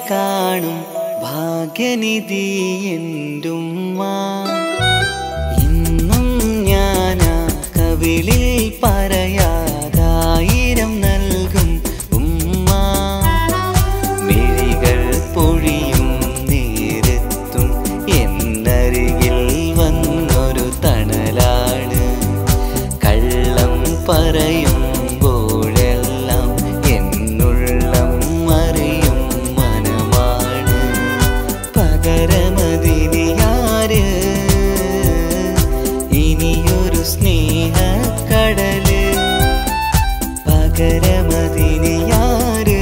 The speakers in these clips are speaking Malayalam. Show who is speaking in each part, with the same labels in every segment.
Speaker 1: കാണും ഭാഗ്യനിധി എന്റുമ്മ ഇന്നും ഞാനാ കവിളിൽ പറയാതായിരം നൽകും ഉമ്മ മിഴികൾ പൊഴിയും നേരത്തും എന്നരികിൽ വന്നൊരു തണലാണ് കള്ളം പറയുമ്പോഴെല്ലാം എന്നുള്ളം അറിയും മനമാണ് പകരമതിനിയാര് ഇനിയൊരു സ്നേഹക്കടല് പകരമതിനിയാര്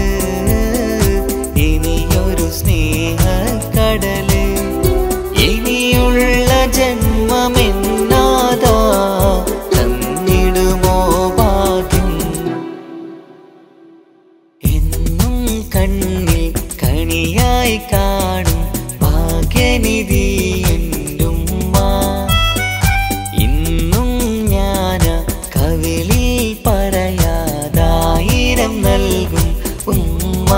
Speaker 1: ഇനിയൊരു സ്നേഹക്കടല് ഇനിയുള്ള ജന്മമെന്നാതാ തന്നിടുമോ ഭാഗ്യം എന്നും കണ്ണിൽ കണിയായി കാണും ഭാഗ്യനിധി എന്റുമ്മ ഇന്നും ഞാൻ കവിളിൽ പറയാതായിരം നൽകും ഉമ്മ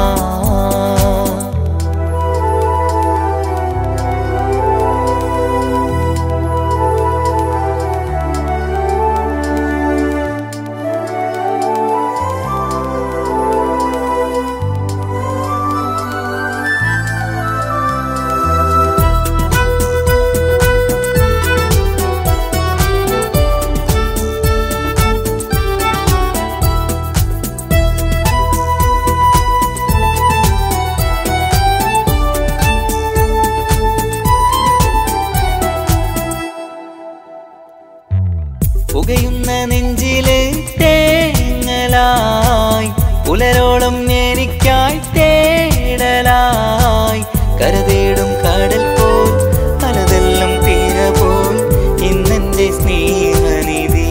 Speaker 1: പുകയുന്ന നെഞ്ചില് തേങ്ങലായി പുലരോളം എനിക്കായി തേടലായി കരതേടും കടൽ പോൽ പലതെല്ലാം തീര പോൽ ഇന്നെന്റെ സ്നേഹനിധി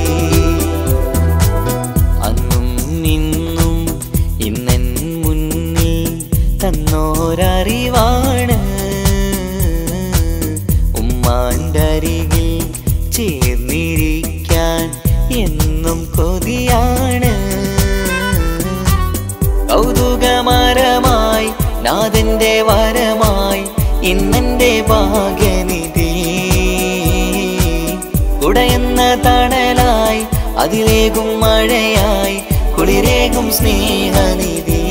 Speaker 1: അന്നും നിന്നും ഇന്നൻ മുന്നിൽ തന്നോരറിവാണ് ഉമ്മാൻ്റെ അരികിൽ ചേർന്നിരിക്കാൻ എന്നും കൊതിയാണ് കൗതുകമരമായി നാഥന്റെ വരമായി ഇന്നെന്റെ ഭാഗ്യനിധി കുടയുന്ന തണലായി അതിലേകും മഴയായി കുളിരേകും സ്നേഹനിധി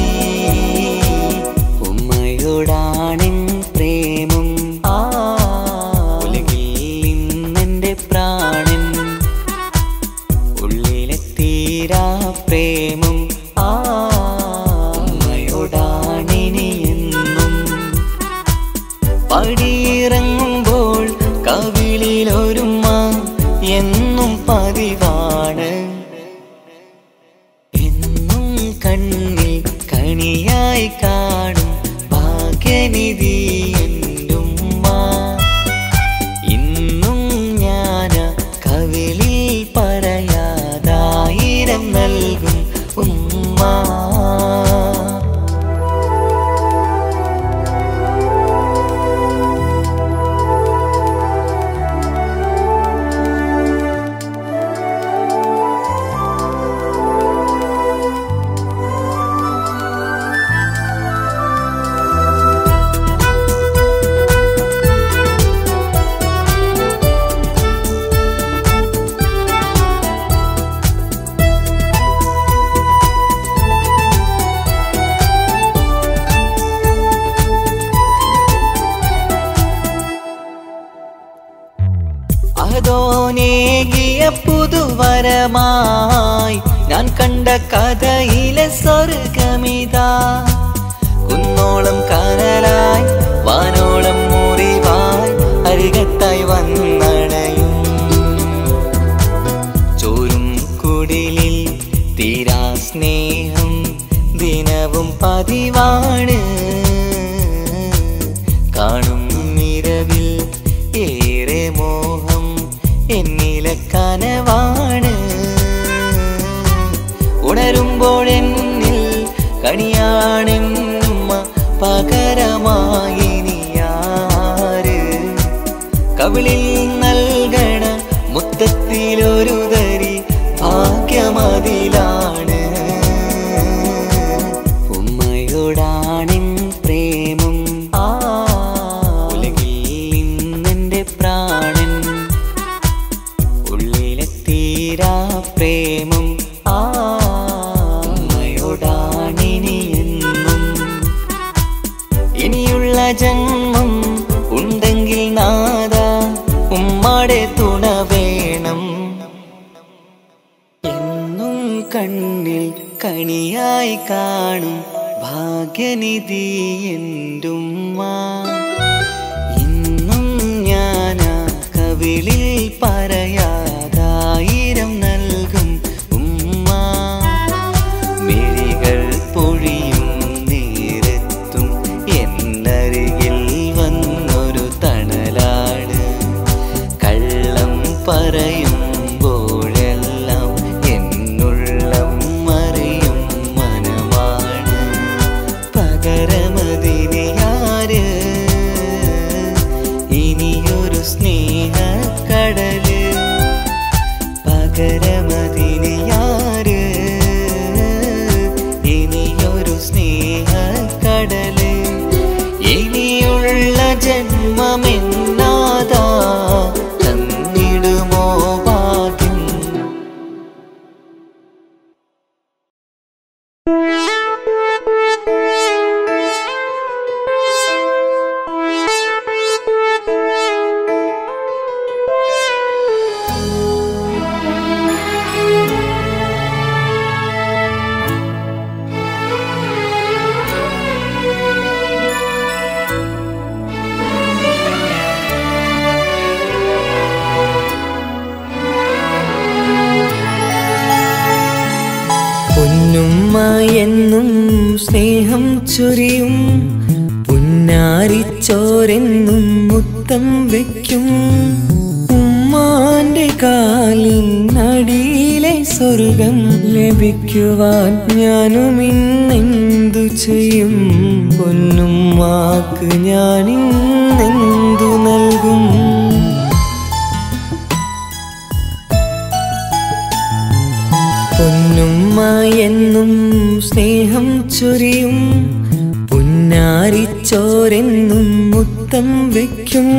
Speaker 1: ഉമ്മയോടാണിൻ പ്രേമം ആ ഉലകിൽ ഇന്നെന്റെ പ്രാണൻ ഉള്ളിലെ തീരാ പ്രേമം ആ ഉമ്മയോടാണിനി എന്നും പടിയിറങ്ങുമ്പോൾ കവിളിലൊരുമ്മ എന്നും പതിവാണ് എന്നും കണ്ണിൽ കണിയായി കാണും ഭാഗ്യനിധി എന്റുമ്മ ഇന്നും ഞാൻ കവിളിൽ പറയാതായിരം നൽകും ഉമ്മ അതോനേകിയ പുതുവരമായി ഞാൻ കണ്ട കഥയിലെ സ്വർഗമിതാ കുന്നോളം കനലായി വാനോളം മുറിവായി അരികത്തായി വന്നണയും ചോരും കുടിലിൽ തീരാ സ്നേഹം ദിനവും പതിവാണ് കാണും നിരവിൽ ഏറെ മോഹം എന്നിലെ കനവാണ് ഉണരുമ്പോഴെന്നിൽ കണിയാണെന്നുമ്മ പകരമായി നീയാര് കവിളിൽ നൽകണ മുത്തത്തിലൊരു തരി ഭാഗ്യമതിലാണ് ഉമ്മയോടാണിൻ ഇനിയുള്ള ജന്മം ഉണ്ടെങ്കിൽ നാദ ഉമ്മാടെ തുണ വേണം എന്നും കണ്ണിൽ കണിയായി കാണും ഭാഗ്യനിധി എന്റുമ്മ ഇന്നും ഞാനാ കവിളിൽ പറയാതായിരം നൽകും ഉമ്മ മിഴികൾ പൊഴിയും നേരത്തും എന്നരികിൽ വന്നൊരു തണലാണ് കള്ളം പറയുമ്പോഴെല്ലാം എന്നുള്ളം മറിയും മനമാണ് പകരമതിനിയാര് ഇനിയൊരു സ്നേഹക്കടല് പകരമതിനിയാര് ഇനിയൊരു സ്നേഹക്കടല് ഇനിയുള്ള ജന്മമെന്നാതാ തന്നിടുമോ ഭാഗ്യം പൊന്നുമ്മ എന്നും സ്നേഹം ചൊരിയും പുന്നാരിച്ചോരെന്നും മുത്തം വയ്ക്കും ഉമ്മാന്റെ കാലിനടിയിലെ സ്വർഗം ലഭിക്കുവാൻ ഞാനും ഇന്നെന്തു ചെയ്യും പൊന്നുമ്മാക്ക് ഞാനിന്നെന്തു നൽകും പൊന്നുമ്മ എന്നും സ്നേഹം ചൊരിയും പുന്നാരിച്ചോരെന്നും മുത്തം വയ്ക്കും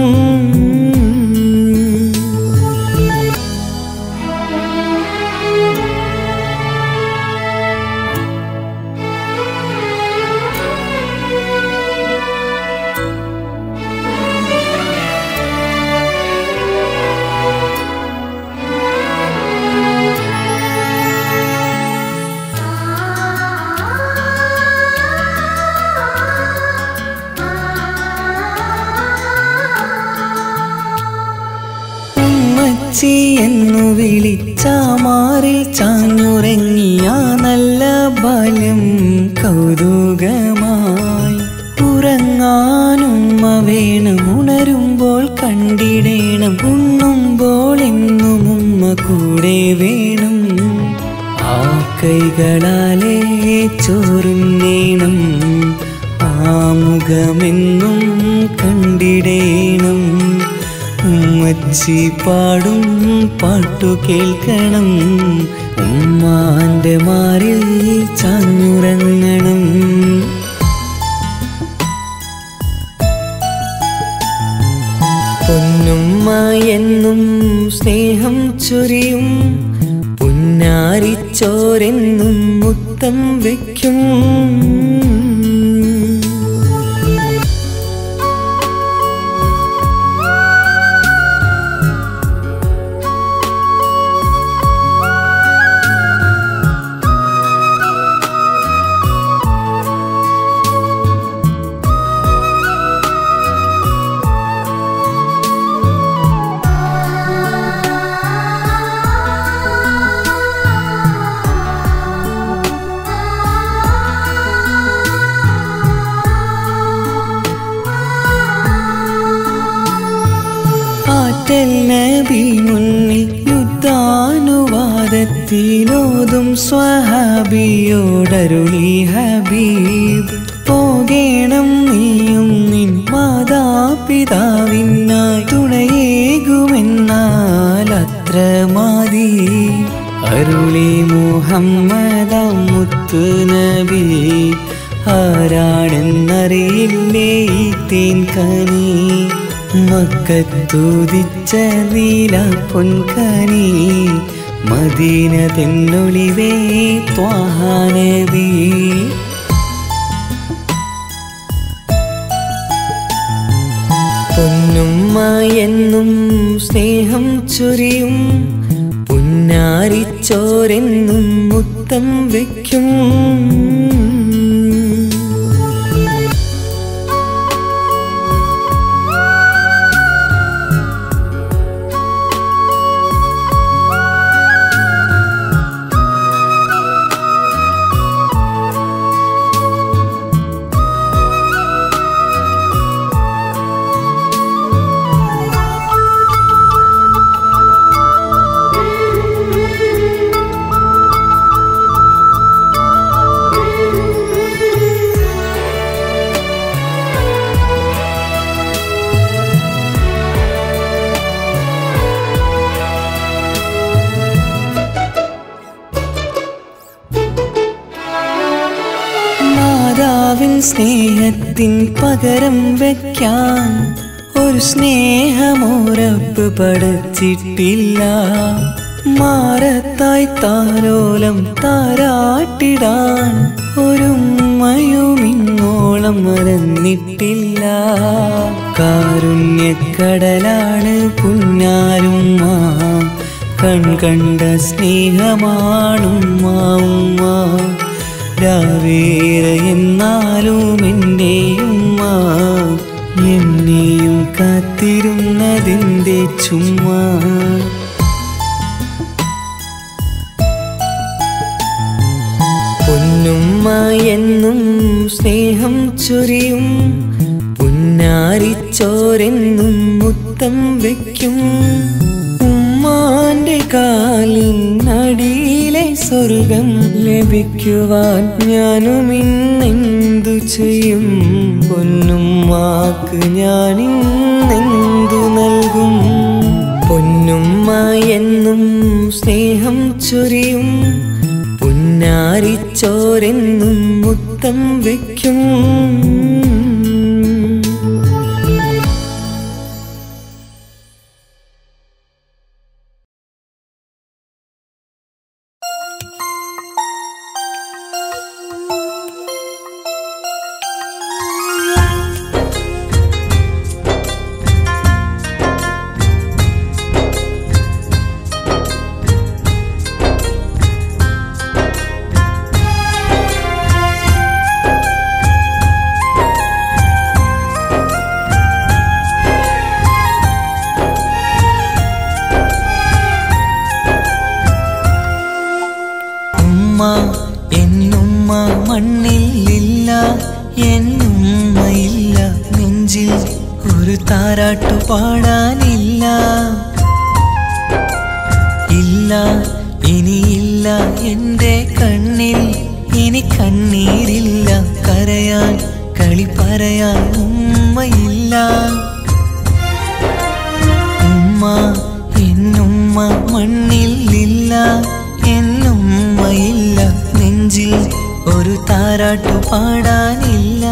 Speaker 1: ഉമ്മച്ചി എന്നു വിളിച്ചാമാറിൽ ചാഞ്ഞുറങ്ങിയ നല്ല ബാല്യം കൗതുകമായി ഉറങ്ങാനുമ്മ വേണം ഉണരുമ്പോൾ കണ്ടിടേണം ഉണ്ണുമ്പോൾ എന്നും ഉമ്മ കൂടെ വേണം ആ കൈകളാലേ ചോറുന്നേണം ആ മുഖമെന്നും കണ്ടിടേണം ഉമ്മച്ചി പാടും പാട്ടു കേൾക്കണം ഉമ്മാന്റെ മാറിൽ ചാഞ്ഞുറങ്ങണം പൊന്നുമ്മ എന്നും സ്നേഹം ചൊരിയും പുന്നാരിച്ചോരെന്നും മുത്തം വയ്ക്കും ആറ്റൽ നബി മുന്നിൽ യുദ്ധാനുവാദത്തിലോതും സ്വഹാബിയോടരുളി ഹബീബ് പോകേണം നീയും നിൻ മാതാപിതാവിനായി തുണയേകുമെന്നാൽ അത്ര മതി അരുളി മുഹമ്മദ മുത്തു നബി ആരാണെന്നറിയില്ലേ ഈ തേൻ കനി മക്കത്തുദിച്ച നീല പൊൻകനി മദീന തെന്നൊളിവേ ത്വാഹാനബി പൊന്നുമ്മ എന്നും സ്നേഹം ചൊരിയും പുന്നാരിച്ചോരെന്നും മുത്തം വയ്ക്കും മാതാവിൻ സ്നേഹത്തിൻ പകരം വയ്ക്കാൻ ഒരു സ്നേഹമോരപ്പ് പടച്ചിട്ടില്ല മാറത്തായി താരോലം താരാട്ടിടാൻ ഒരുമ്മയും ഇങ്ങോളം മറന്നിട്ടില്ല കാരുണ്യക്കടലാണ് പുന്നാരുമ്മ കൺകണ്ട സ്നേഹമാണുമ്മ ഉമ്മ രാവേറെ എന്നാലും എൻ്റെ ഉമ്മ എന്നെയും കാത്തിരുന്നതിൻ്റെ ചുമ്മാ പൊന്നുമ്മ എന്നും സ്നേഹം ചൊരിയും പുന്നാരിച്ചോരെന്നും മുത്തം വയ്ക്കും ഉമ്മാന്റെ കാലിനടിയിലെ സ്വർഗം ലഭിക്കുവാൻ ഞാനും ഇന്നെന്തു ചെയ്യും പൊന്നുമ്മാക്ക് ഞാനിന്നെന്തു നൽകും പൊന്നുമ്മ എന്നും സ്നേഹം ചൊരിയും പുന്നാരിച്ചോരെന്നും മുത്തം വയ്ക്കും ഉമ്മ എന്നുമ്മ മണ്ണിലില്ല എന്നുമ്മയില്ല നെഞ്ചിൽ ഒരു താരാട്ടു പാടാനില്ല ഇല്ല ഇനിയില്ല എൻ്റെ കണ്ണിൽ ഇനി കണ്ണീരില്ല കരയാൻ കളി പറയാൻ ഉമ്മയില്ല ഉമ്മ എന്നുമ്മ മണ്ണിലില്ല എന്നുമ്മയില്ല നെഞ്ചിൽ ഒരു താരാട്ടു പാടാനില്ല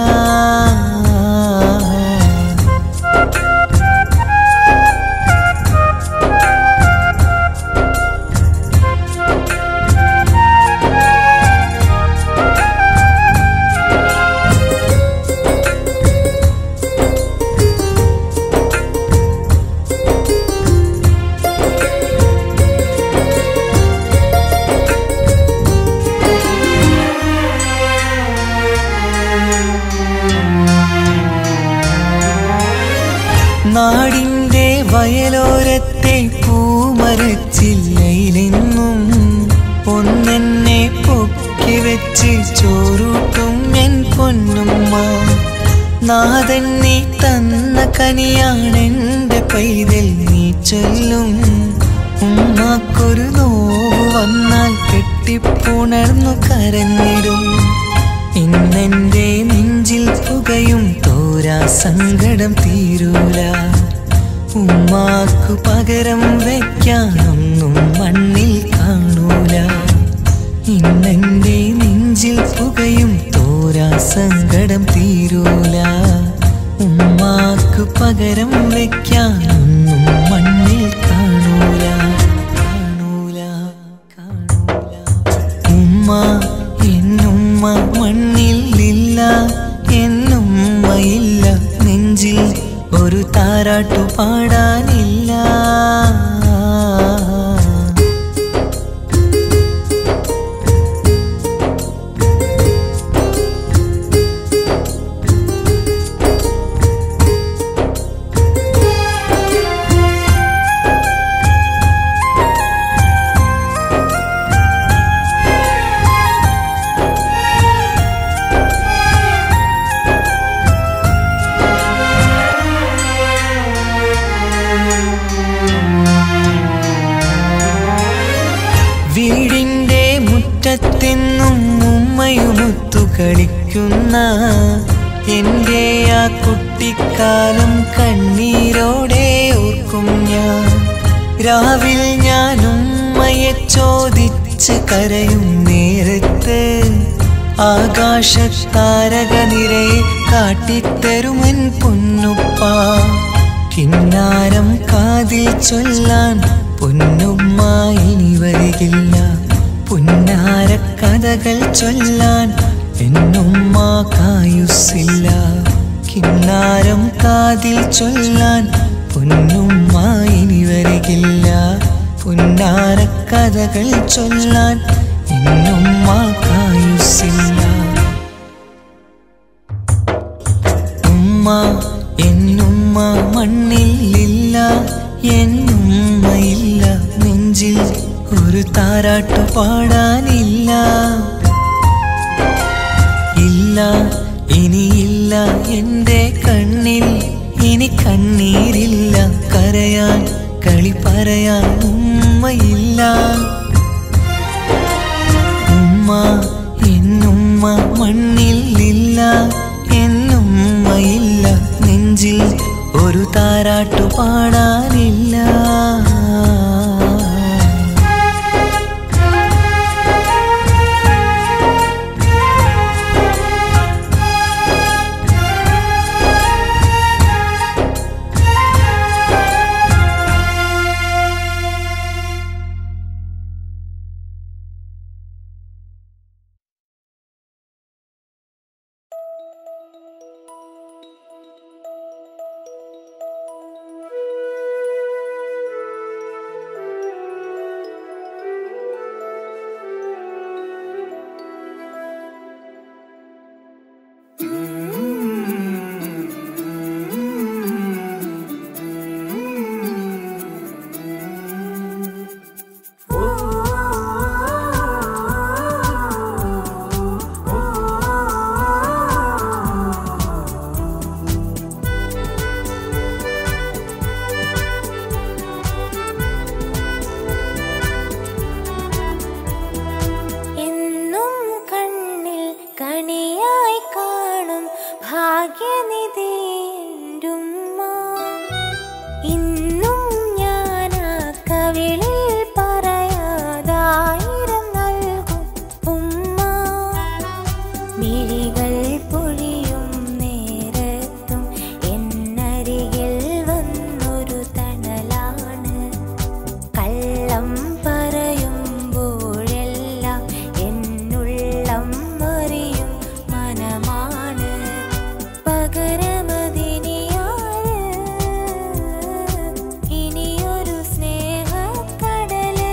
Speaker 1: നാടിൻ്റെ വയലോരത്തെ പൂമരച്ചില്ലയിലെന്നും ഒന്നെന്നെ പൊക്കി വെച്ച് ചോറൂട്ടും എൻ പൊന്നുമ്മ നാഥൻ നീ തന്ന കനിയാണെൻ്റെ പൈതൽ നീ ചൊല്ലും ഉമ്മാക്കൊരു നോവ് വന്നാൽ കെട്ടിപ്പുണർന്നു കരഞ്ഞിടും ഇന്നെന്റെ നെഞ്ചിൽ പുകയും തോരാ സങ്കടം തീരൂല ഉമ്മാക്കു പകരം വയ്ക്കാനൊന്നും മണ്ണിൽ കാണൂല ഇന്നെന്റെ നെഞ്ചിൽ പുകയും തോരാ സങ്കടം തീരൂല ഉമ്മാക്കു പകരം വയ്ക്കാനൊന്നും മണ്ണിൽ കാണൂല കാണൂല കാണൂല ഉമ്മ എന്നുമ്മ മണ്ണിൽ ഇല്ല എന്നുമ്മയില്ല നെഞ്ചിൽ ഒരു താരാ താരാട്ടു പാടാനില്ല വീടിന്റെ മുറ്റത്തെന്നും ഉമ്മയുമൊത്തു കളിക്കുന്ന എന്റെ ആ കുട്ടിക്കാലം കണ്ണീരോടെ ഓർക്കും ഞാൻ രാവിൽ ഞാൻ ഉമ്മയെ ചോദിച്ച് കരയും നേരത്ത് ആകാശത്താരക നിറയെ കാട്ടിത്തരുമൻ പൊന്നുപ്പ കിന്നാരം കാതിൽ ചൊല്ലാൻ പൊന്നുമ്മ ഇനി വരികില്ല പുന്നാര കഥകൾ ചൊല്ലാൻ എന്നുമ്മ കായുസില്ല കിന്നാരം കാതിൽ ചൊല്ലാൻ പൊന്നുമ്മ ഇനി വരികില്ല പുന്നാര കഥകൾ ചൊല്ലാൻ എന്നുമ്മ കായുസില്ല ഉമ്മ എന്നുമ്മ മണ്ണിലില്ല എന്നുമ്മയില്ല നെഞ്ചിൽ ഒരു താരാട്ടു പാടാനില്ല ഇല്ല ഇനിയില്ല എൻ്റെ കണ്ണിൽ ഇനി കണ്ണീരില്ല കരയാൻ കളി പറയാൻ ഉമ്മയില്ല ഉമ്മ എന്നുമ്മ മണ്ണിലില്ല എന്നുമ്മയില്ല നെഞ്ചിൽ ഒരു താരാട്ടു പാടാനില്ല
Speaker 2: എന്നും കണ്ണിൽ കണിയായി കാണും ഭാഗ്യനിധി എന്റുമ്മ. ഇന്നും ഞാൻ ആ കവിളിൽ പറയാതായിരം നൽകും ഉമ്മ മിഴികൾ പൊഴിയും നേരത്തും എന്നരികിൽ വന്നൊരു തണലാണ് കള്ളം പറയുമ്പോഴെല്ലാം എന്നുള്ളം അറിയും മനമാണ് പകരമതിനിയാര് ഇനിയൊരു സ്നേഹക്കടല്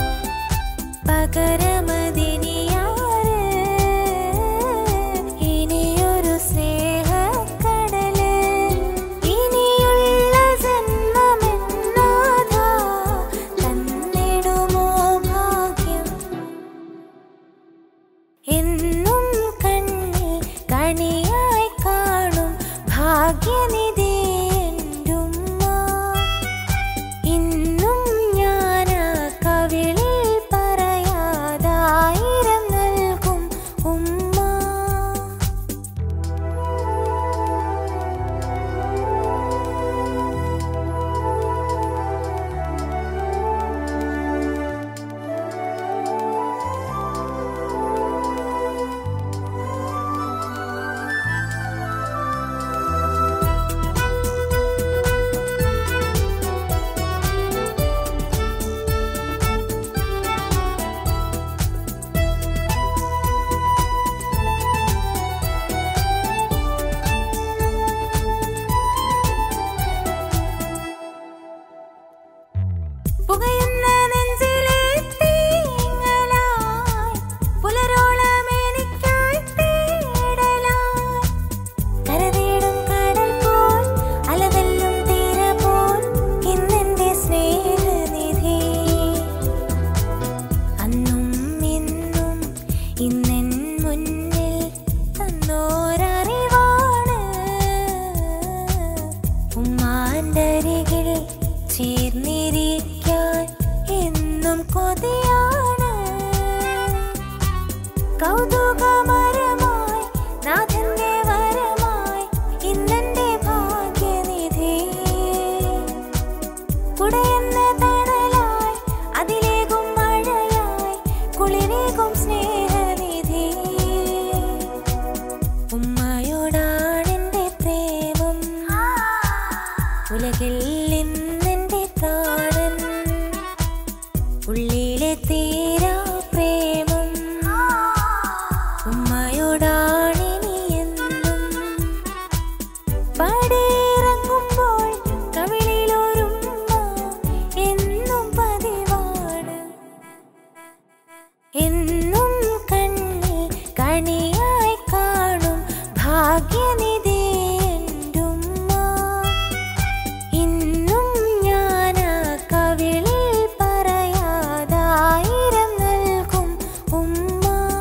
Speaker 2: പകരമതിനിയാര് ഇനിയൊരു സ്നേഹക്കടല് ഇനിയുള്ള ജന്മമെന്നാഥാ തന്നിടുമോ ഭാഗ്യം എന്നും കണ്ണിൽ കണിയായി കാണും ഭാഗ്യനിധി എന്റുമ്മ. ഇന്നും ഞാൻ ആ കവിളിൽ പറയാതായിരം നൽകും ഉമ്മ
Speaker 3: ും
Speaker 2: പടിയിറങ്ങുമ്പോൾ കവിളിലൊരുമ്മ എന്നും പതിവാണ് എന്നും കണ്ണിൽ കണിയായി കാണും ഭാഗ്യനിധി എന്റുമ്മ ഇന്നും ഞാൻ ആ കവിളിൽ പറയാതായിരം നൽകും ഉമ്മ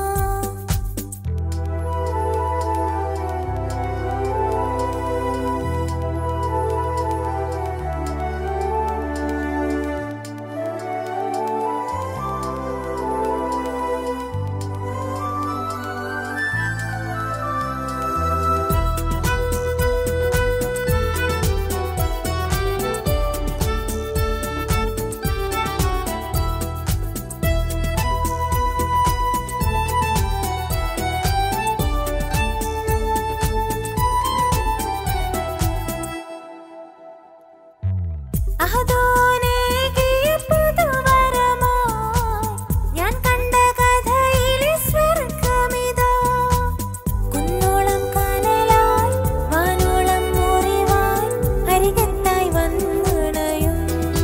Speaker 2: അഹദോനേകിയ പുതുവരമായി ഞാൻ കണ്ട കഥയിലെ സ്വർഗമിതാ. കുന്നോളം കനലായി വാനോളം മുറിവായി അരികത്തായി വന്നിടയും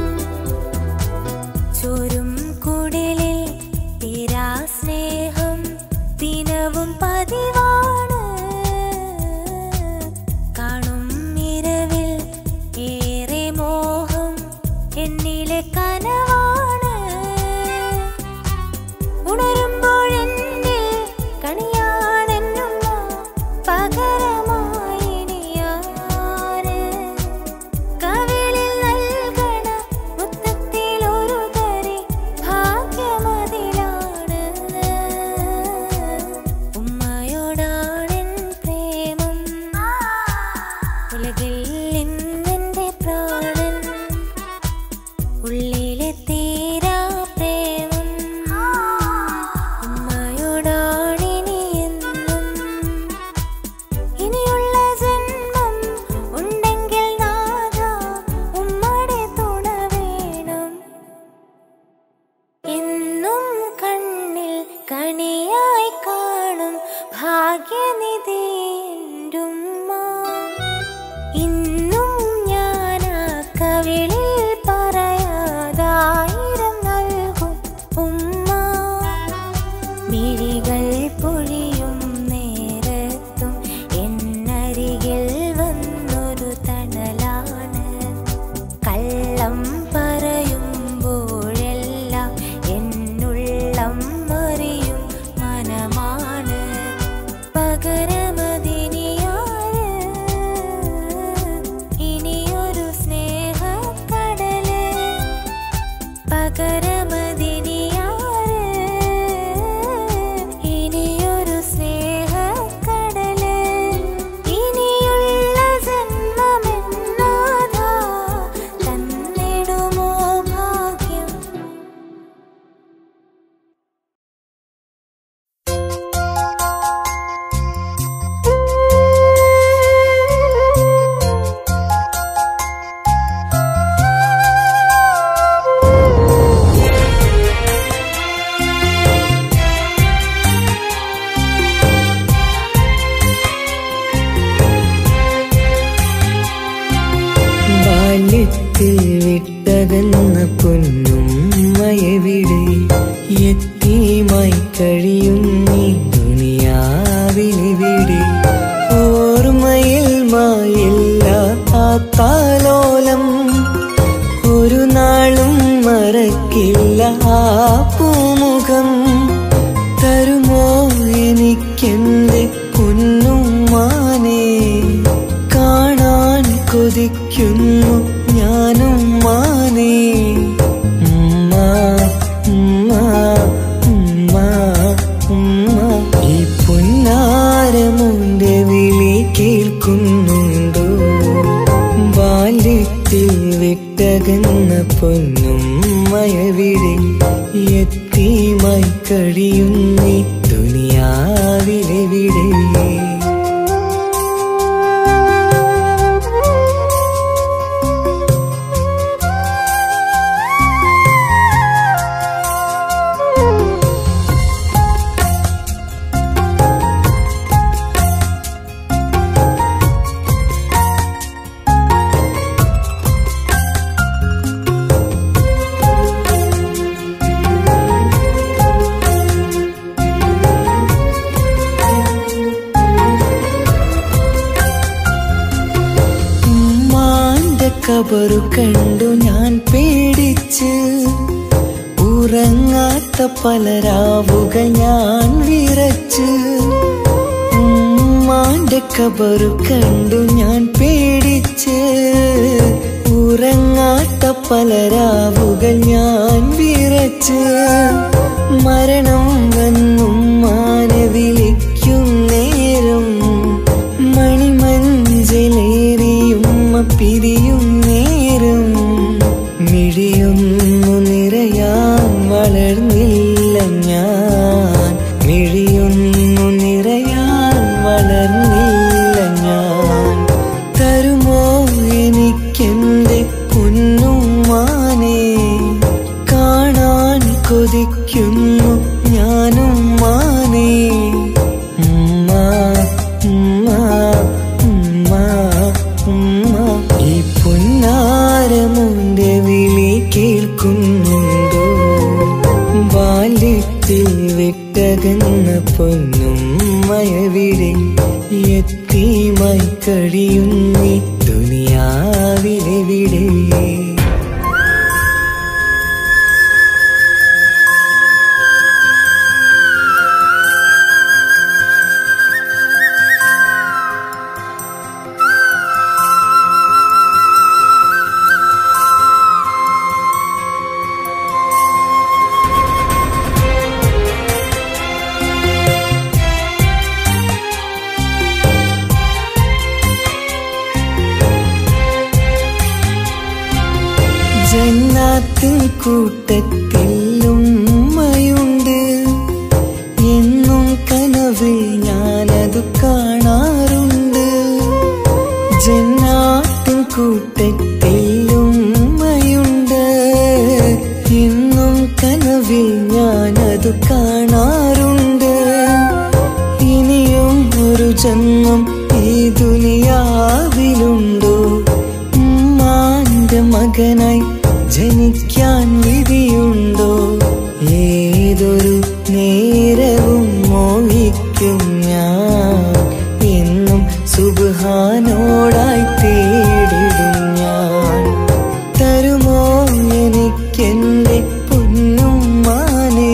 Speaker 2: ചോരും കുടിലിൽ തീരാ സ്നേഹം ദിനവും പതിവാണ് കാണും ഇരവിൽ ഏറെ മോഹം എന്നിലെ കനവാണ് ഉണരുമ്പോഴെന്നിൽ കണിയാണെന്നുമ്മ പകരമായി ഇനിയാര് കവിളിൽ നൽകണ മുത്തത്തിലൊരു തരി ഭാഗ്യമതിലാണ് ഉമ്മയോടാണെൻ പ്രേമം ഉലകിൽ ഇന്നെന്റെ പ്രാണൻ ഉള്ളിലെ തീരാ പ്രേമം ഉമ്മയോടാണിനി എന്നും ഇനിയുള്ള ജന്മം ഉണ്ടെങ്കിൽ നാഥ ഉമ്മയുടെ തുണ വേണം എന്നും കണ്ണിൽ കണിയായി കാണും ഭാഗ്യനിധി എന്റുമ്മ ഇന്നും ഞാൻ ആ കവിളിൽ പറയാതായിരം നൽകും ഉമ്മ മിഴികൾ പൊഴിയും നേരത്തും എന്നരികിൽ വന്നൊരു തണലാണ് കള്ളം പറയുമ്പോഴെല്ലാം എന്നുള്ളം മറിയും മനമാണ് പകരമതിനിയാര് ഇനിയൊരു സ്നേഹക്കടല് പകരമതിനിയാര് ഇനിയൊരു സ്നേഹക്കടല് ഇനിയുള്ള ജന്മമെന്നാഥാ തന്നിടുമോ ഭാഗ്യം
Speaker 1: ബാല്യത്തിൽ വിട്ടതെന്ന പൊന്നുമ്മയെവിടെ എത്തിയുമായി കഴിയും നീ ദുനിയാവിലിവിടെ ഓർമ്മയിൽ മായില്ല ആ താലോലം ഒരു നാളും മറക്കില്ല ആ പൂമുഖം തരുമോ എനിക്കെന്റെ പൊന്നുമ്മാനെ കാണാൻ കൊതിക്കുന്നു ഞാനും മാനേ ഉമ്മ ഉമ്മ ഉമ്മ ഉമ്മ ഈ പുന്നാരമുന്റെ വിളി കേൾക്കുന്നുണ്ടോ ബാല്യത്തിൽ വിട്ടകന്ന പൊന്നും മയവിടെ എത്തിയുമായി കഴിയുന്നേ ദുനിയാവിലെവിടെ കബറു കണ്ടു ഞാൻ പേടിച്ച് ഉറങ്ങാത്ത പല രാവുകൾ ഞാൻ വിറച്ച് ഉമ്മാന്റെ കബറു കണ്ടു ഞാൻ പേടിച്ച് ഉറങ്ങാത്ത പല രാവുകൾ ഞാൻ വിറച്ച് മരണം വന്നും മാനെ വിളിക്കും നേരം മണിമഞ്ചലേറിയും പിരിയും നേരം മിഴിയൊന്നു നിറയാൻ വളർന്നില്ല ഞാൻ മിഴിയൊന്നു നിറയാൻ വളർന്നില്ല ഞാൻ തരുമോ എനിക്കെന്റെ പൊന്നുമാനെ കാണാൻ കൊതിക്കുന്നു ഞാനും മാനേ ഉമ്മ ഉമ്മ ഉമ്മ ഉമ്മ ഈ പൊന്നാരമുന്റെ വിളി കേൾക്കുന്നുണ്ടോ ബാല്യത്തിൽ വിട്ടകന്ന പൊന്നും മയവിടെ എത്തിയുമായി കഴിയുന്നി ദുനിയാവിലെവിടെ ജന്നാത്തിൻ കൂട്ടത്തിൽ ഉമ്മയുണ്ട് എന്നും കനവിൽ ഞാനത് കാണാറുണ്ട് ജന്നാത്തിൻ കൂട്ടത്തിൽ ഉമ്മയുണ്ട് എന്നും കനവിൽ ഞാനത് കാണാറുണ്ട് ഇനിയും ഒരു ജന്മം ഈ ദുനിയാവിലുണ്ടോ ഉമ്മാന്റെ മകനായി ജനിക്കാൻ വിധിയുണ്ടോ ഏതൊരു നേരവും മോഹിക്കും ഞാൻ എന്നും സുബാനോടായി തേടിടും ഞാൻ തരുമോ എനിക്കെന്റെ പൊന്നും മാനേ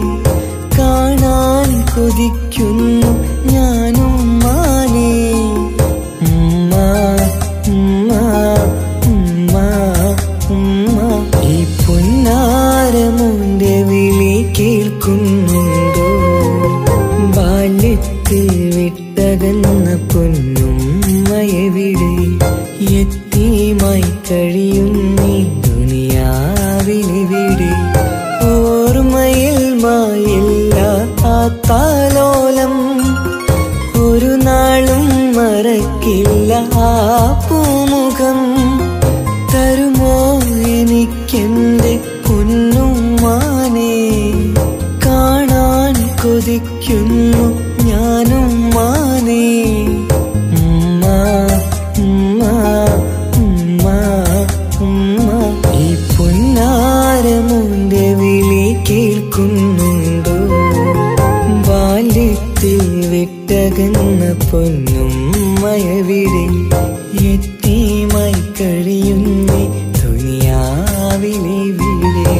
Speaker 1: കാണാൻ കൊതിക്കുന്നു ഞാനും മാനേ ഉമ്മ ഉമ്മ ഉമ്മ ഉമ്മ ഈ പൊന്നാരമുന്റെ വിളി കേൾക്കുന്നുണ്ടോ ബാല്യത്തിൽ വിട്ടകന്ന പൊന്നും മയവിടെ എത്തിയുമായി കഴിയുന്നീ ദുനിയാവിലിവിടെ ഓർമ്മയിൽ മായില്ല ആ താലോലം ഒരു നാളും മറക്കില്ല ആ പൂമുഖം തരുമോ എനിക്കെന്റെ പൊന്നുമാനെ കാണാൻ കൊതിക്കുന്നു ഞാനും മാനേ ഉമ്മ ഉമ്മ ഉമ്മ ഉമ്മ ഈ പൊന്നാരമുന്റെ വിളി കേൾക്കുന്നുണ്ടോ ബാല്യത്തിൽ വിട്ടകന്ന പൊന്നും മയവിടെ എത്തിയുമായി കഴിയുന്നേ ദുനിയാവിലെ വീടേ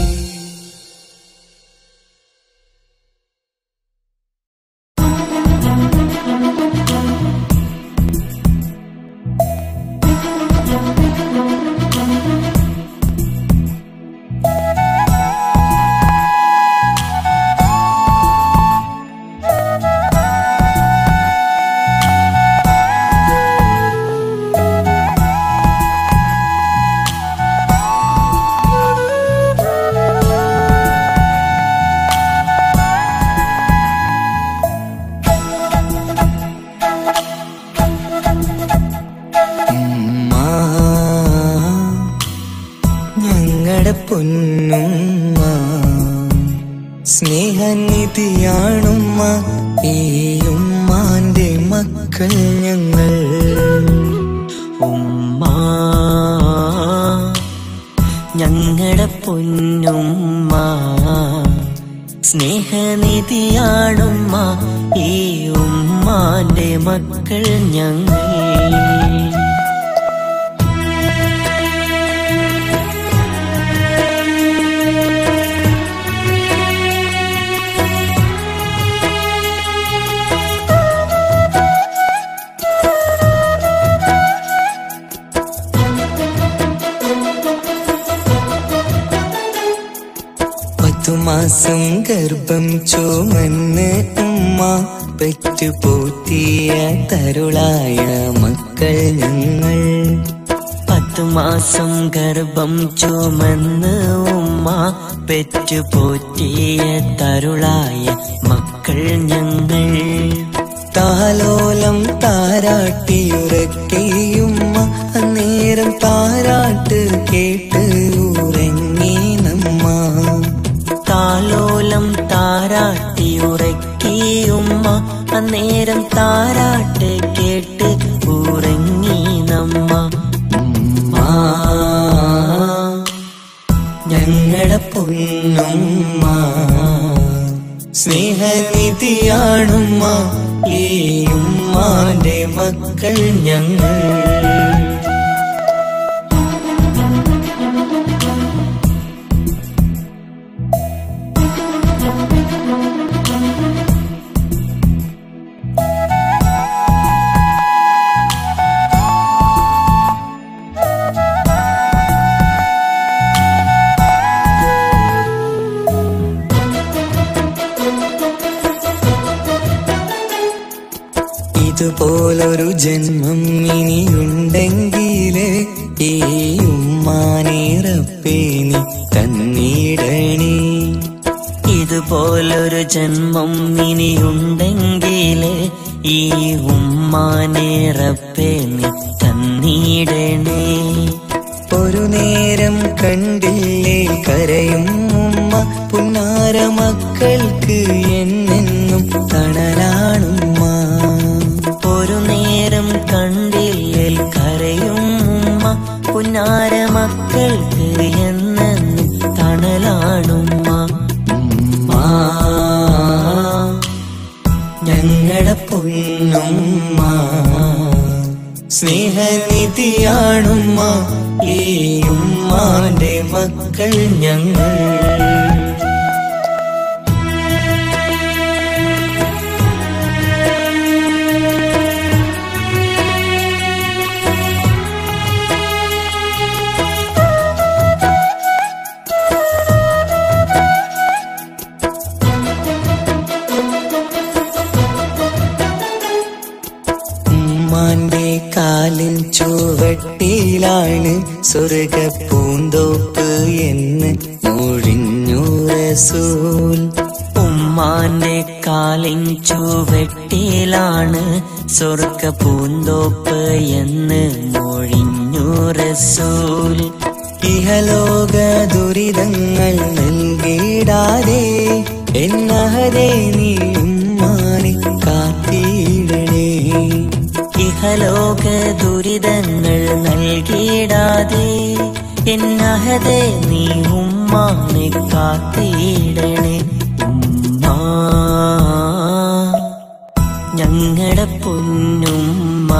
Speaker 1: ഉമ്മ, ഞങ്ങളുടെ പൊന്നുമ്മ സ്നേഹനിധിയാണുമ്മ ഈ ഉമ്മാന്റെ മക്കൾ ഞങ്ങൾ
Speaker 3: ഉമ്മ ഞങ്ങളുടെ പൊന്നുമ്മ സ്നേഹനിധിയാണുമ്മ ഈ ഉമ്മാന്റെ മക്കൾ ഞങ്ങൾ
Speaker 1: മാസം ഗർഭം ചുമന്ന് ഉമ്മ പെറ്റുപോറ്റിയ തരുളായ മക്കൾ ഞങ്ങൾ
Speaker 3: പത്തു മാസം ഗർഭം ചുമന്ന് ഉമ്മ പെറ്റുപോറ്റിയ തരുളായ മക്കൾ ഞങ്ങൾ
Speaker 1: താലോലം താരാട്ടിയുറക്കിയുമ്മ അന്നേരം താരാട്ട് കേട്ട് ഉറങ്ങി നമ്മ
Speaker 3: താലോലം താരാട്ടി ഉറക്കിയുമ്മ അന്നേരം താരാട്ട് കേട്ട് ഉറങ്ങി നമ്മ
Speaker 1: ആ ഞങ്ങളുടെ പൊന്നുമ്മ സ്നേഹനിധിയാണുമ്മ ഈ ഉമ്മാന്റെ മക്കൾ ഞങ്ങൾ ഇതുപോലൊരു ജന്മം ഇനിയുണ്ടെങ്കില് ഈ ഉമ്മാനേറപ്പേനി തന്നിടണേ
Speaker 3: ഇതുപോലൊരു ജന്മം ഇനിയുണ്ടെങ്കില് ഈ ഉമ്മാനെ റബ്ബേ നീ തന്നിടണേ
Speaker 1: ഒരു നേരം കണ്ടില്ലേ കരയും ഉമ്മ പുന്നാര മക്കൾക്ക് എന്നെന്നും തണലാണുമ്മ
Speaker 3: ഒരു നേരം കണ്ടില്ലേൽ കരയും ഉമ്മ പുന്നാര മക്കൾക്ക് എന്നെന്നും തണലാണുമ്മ
Speaker 1: ഉമ്മാ, ഞങ്ങളുടെ പൊന്നുമ്മ സ്നേഹനിധിയാണുമ്മ ഈ ഉമ്മാന്റെ മക്കൾ ഞങ്ങൾ ഉമ്മാന്റെ കാലിൻ ചുവട്ടിലാണ് സ്വർഗ പൂന്തോപ്പ് എന്ന് മൊഴിഞ്ഞു റസൂൽ
Speaker 3: ഉമ്മാന്റെ കാലിൻ ചുവട്ടിലാണ് സ്വർഗ പൂന്തോപ്പ് എന്ന് മൊഴിഞ്ഞു റസൂൽ
Speaker 1: ഇഹലോക ദുരിതങ്ങൾ നൽകിടാതെ എന്നഹരേ നീ ഉമ്മാനെ കാത്തിടണേ
Speaker 3: ഇഹലോക ദുരിതങ്ങൾ നൽകിടാതെ എന്നഹതെ നീ ഉമ്മാനെ കാത്തിടണേ ഉമ്മാ ഞങ്ങളുടെ പൊന്നുമ്മ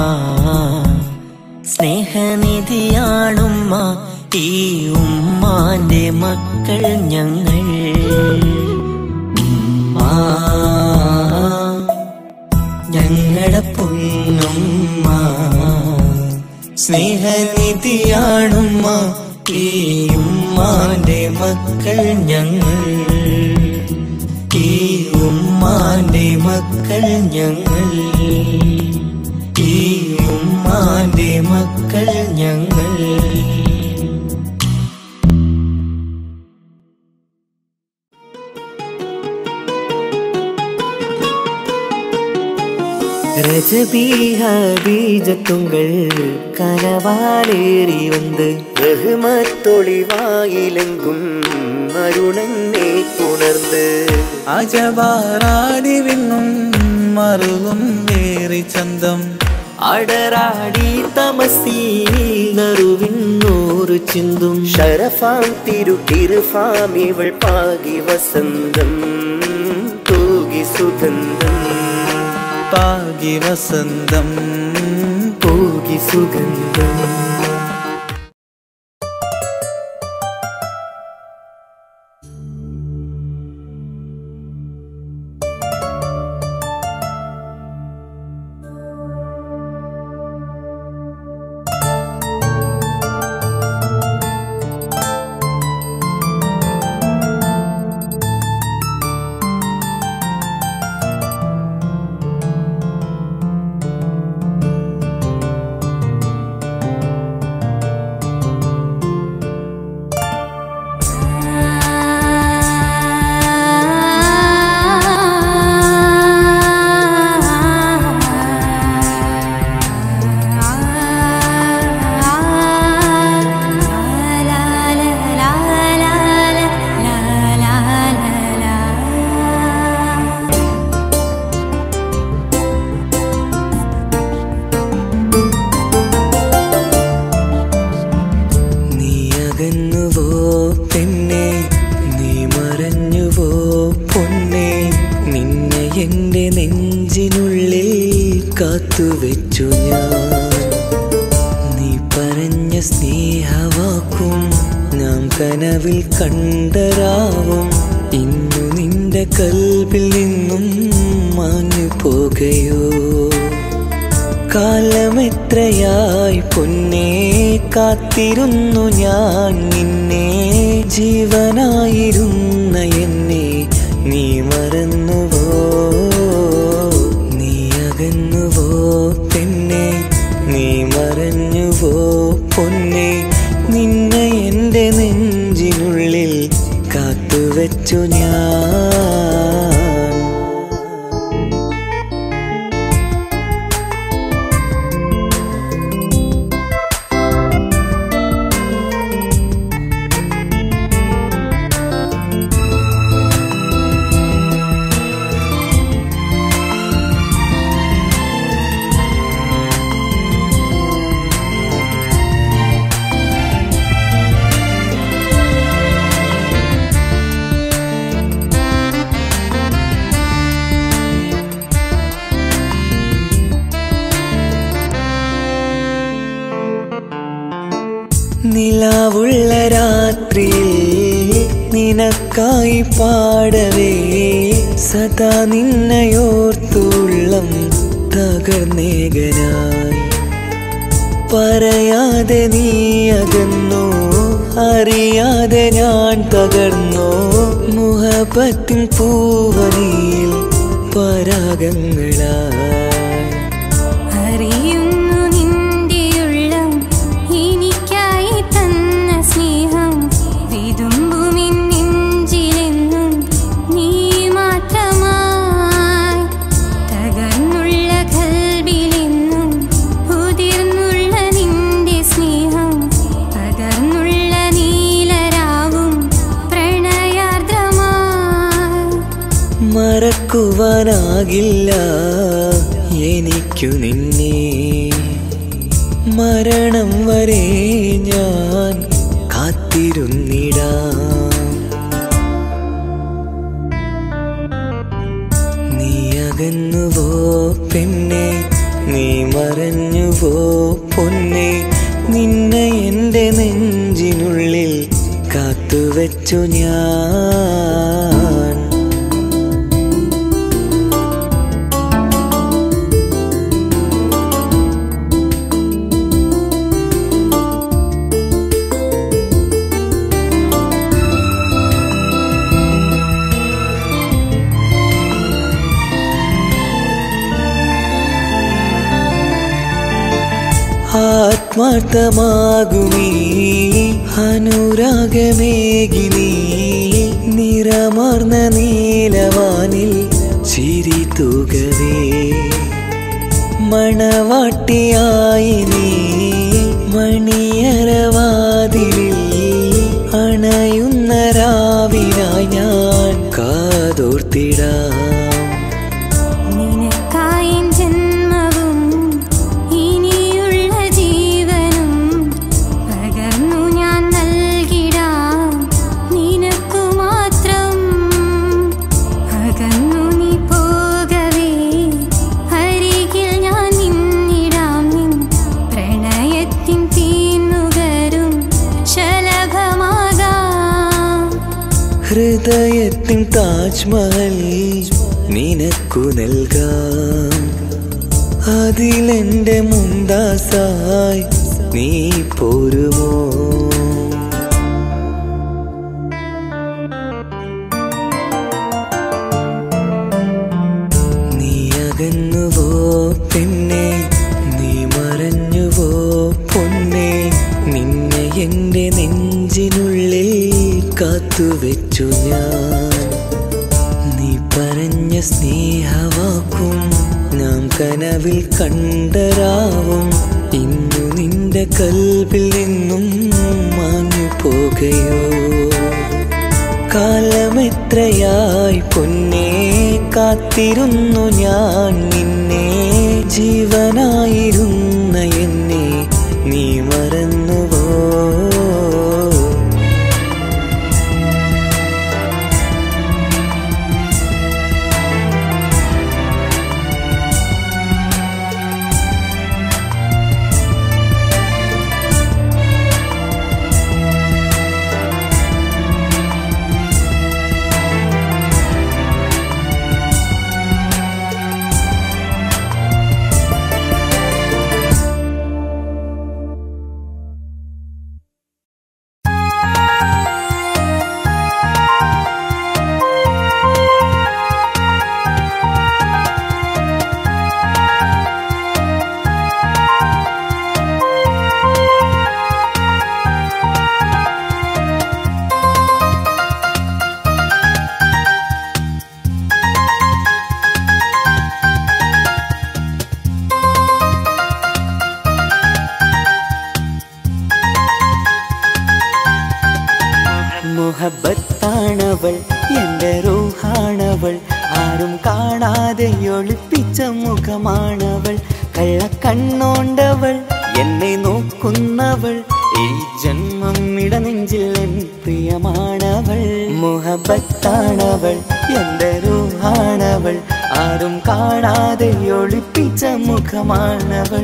Speaker 3: സ്നേഹനിധിയാണുമ്മ ഈ ഉമ്മാന്റെ മക്കൾ ഞങ്ങൾ
Speaker 1: ഉമ്മാ, ഞങ്ങളുടെ പൊന്നുമ്മ സ്നേഹനിധിയാണുമ്മ ഈ ഉമ്മാന്റെ മക്കൾ ഞങ്ങൾ ഈ ഉമ്മാന്റെ മക്കൾ ഞങ്ങൾ ഈ ഉമ്മാന്റെ മക്കൾ ഞങ്ങൾ രജബീഹ ബീജത്തുങ്കൾ കനവാലേറി വന്ന് ബഹുമത്തൊളിവായിലെങ്കും അരുണനെ ഉണർന്ന്
Speaker 4: അജവാറാടി വിണ്ണും മറുകും വേറി ചന്തം
Speaker 3: അടരാടി തമസീനറുവിന്നൂറ് ചിന്തും
Speaker 1: ഷരഫാം തിരുട്ടിരുഫാം ഇവൾ പാകി വസന്തം തൂകി സുഗന്ധം
Speaker 4: പാകി വസന്തം
Speaker 1: പോകി സുഗന്ധം
Speaker 3: സ്നേഹവാക്കും നാം കനവിൽ കണ്ടരാവും ഇന്നു നിന്റെ കൽവിൽ നിന്നും മാഞ്ഞു പോകയോ കാലമെത്രയായി പൊന്നെ കാത്തിരുന്നു ഞാൻ നിന്നെ ജീവനായിരുന്ന എന്നെ നീ മറന്നുവോ നീ അകന്നുവോ പെണ്ണെ നീ മറഞ്ഞുവോ പൊന്നെ നിന്നെ എൻ്റെ നെഞ്ചിനുള്ളിൽ കാത്തുവച്ചു ഞാൻ നിലാവുള്ള രാത്രിയിൽ നിനക്കായി പാടവേ സദാ നിന്നയോർത്തുള്ളം തകർന്നേകനായി പറയാതെ നീ അകന്നോ അറിയാതെ ഞാൻ തകർന്നോ മുഹബത്തിൻ പൂവനിയിൽ പരാഗങ്ങളായി
Speaker 2: അറിയുന്നു നിന്റെയുള്ളം എനിക്കായി തന്ന സ്നേഹം വിതുമ്പുമിൻ നെഞ്ചിലെന്നും നീ മാത്രമായി തകർന്നുള്ള കൽബിലെന്നും ഉതിർന്നുള്ള നിന്റെ സ്നേഹം പകർന്നുള്ള നീലരാവും പ്രണയാർദ്രമായി
Speaker 3: മറക്കുവാനാകില്ല എനിക്കു നിന്നെ മരണം വരെ ഞാൻ കാത്തിരുന്നിടാം നീ അകന്നുവോ പെണ്ണെ നീ മറഞ്ഞുവോ പൊന്നെ നിന്നെ എൻ്റെ നെഞ്ചിനുള്ളിൽ കാത്തുവച്ചു ഞാൻ ആത്മാർത്ഥമാകുമീ അനുരാഗമേകിനി നിറമാർന്ന നീലവാനിൽ ചിരി തൂകവേ മണവാട്ടിയായി നീ മണിയറവാതിലിൽ അണയുന്ന രാവിനായി ഞാൻ കാതോർത്തിടാം
Speaker 2: നിനക്കായി ജന്മവും ഇനിയുള്ള ജീവനും പകർന്നു ഞാൻ നൽകിടാം നിനക്കു മാത്രം അകന്നു നീ പോകവേ അരികിൽ ഞാൻ നിന്നിടാം നിൻ പ്രണയത്തിൻ തീന്നുകരും ശലഭമാകാം
Speaker 3: ഹൃദയത്തിൻ താജ്മഹൽ നിനക്കു നൽകാം അതിലെന്റെ മുന്താസായി നീ പോരുമോ നീ അകന്നുവോ പെണ്ണെ നീ മറഞ്ഞുവോ പൊന്നെ നിന്നെ എൻ്റെ നെഞ്ചിനുള്ളിൽ കാത്തുവെച്ചു ഞാൻ നീ പറഞ്ഞ സ്നേഹവാക്കും നാം കനവിൽ കണ്ടരാവും ഇന്നു നിന്റെ കൽവിൽ നിന്നും മാഞ്ഞു പോകയോ കാലമെത്രയായി പൊന്നെ കാത്തിരുന്നു ഞാൻ നിന്നെ ജീവനായിരുന്ന എന്നെ നീ മറന്നുവോ നോക്കുന്നവൾ ഈ ജന്മം ഇടനെഞ്ചിൽ എൻ പ്രിയമാണവൾ മുഹബത്താണവൾ എന്റെ റൂഹാണവൾ ആരും കാണാതെ ഒളിപ്പിച്ച മുഖമാണവൾ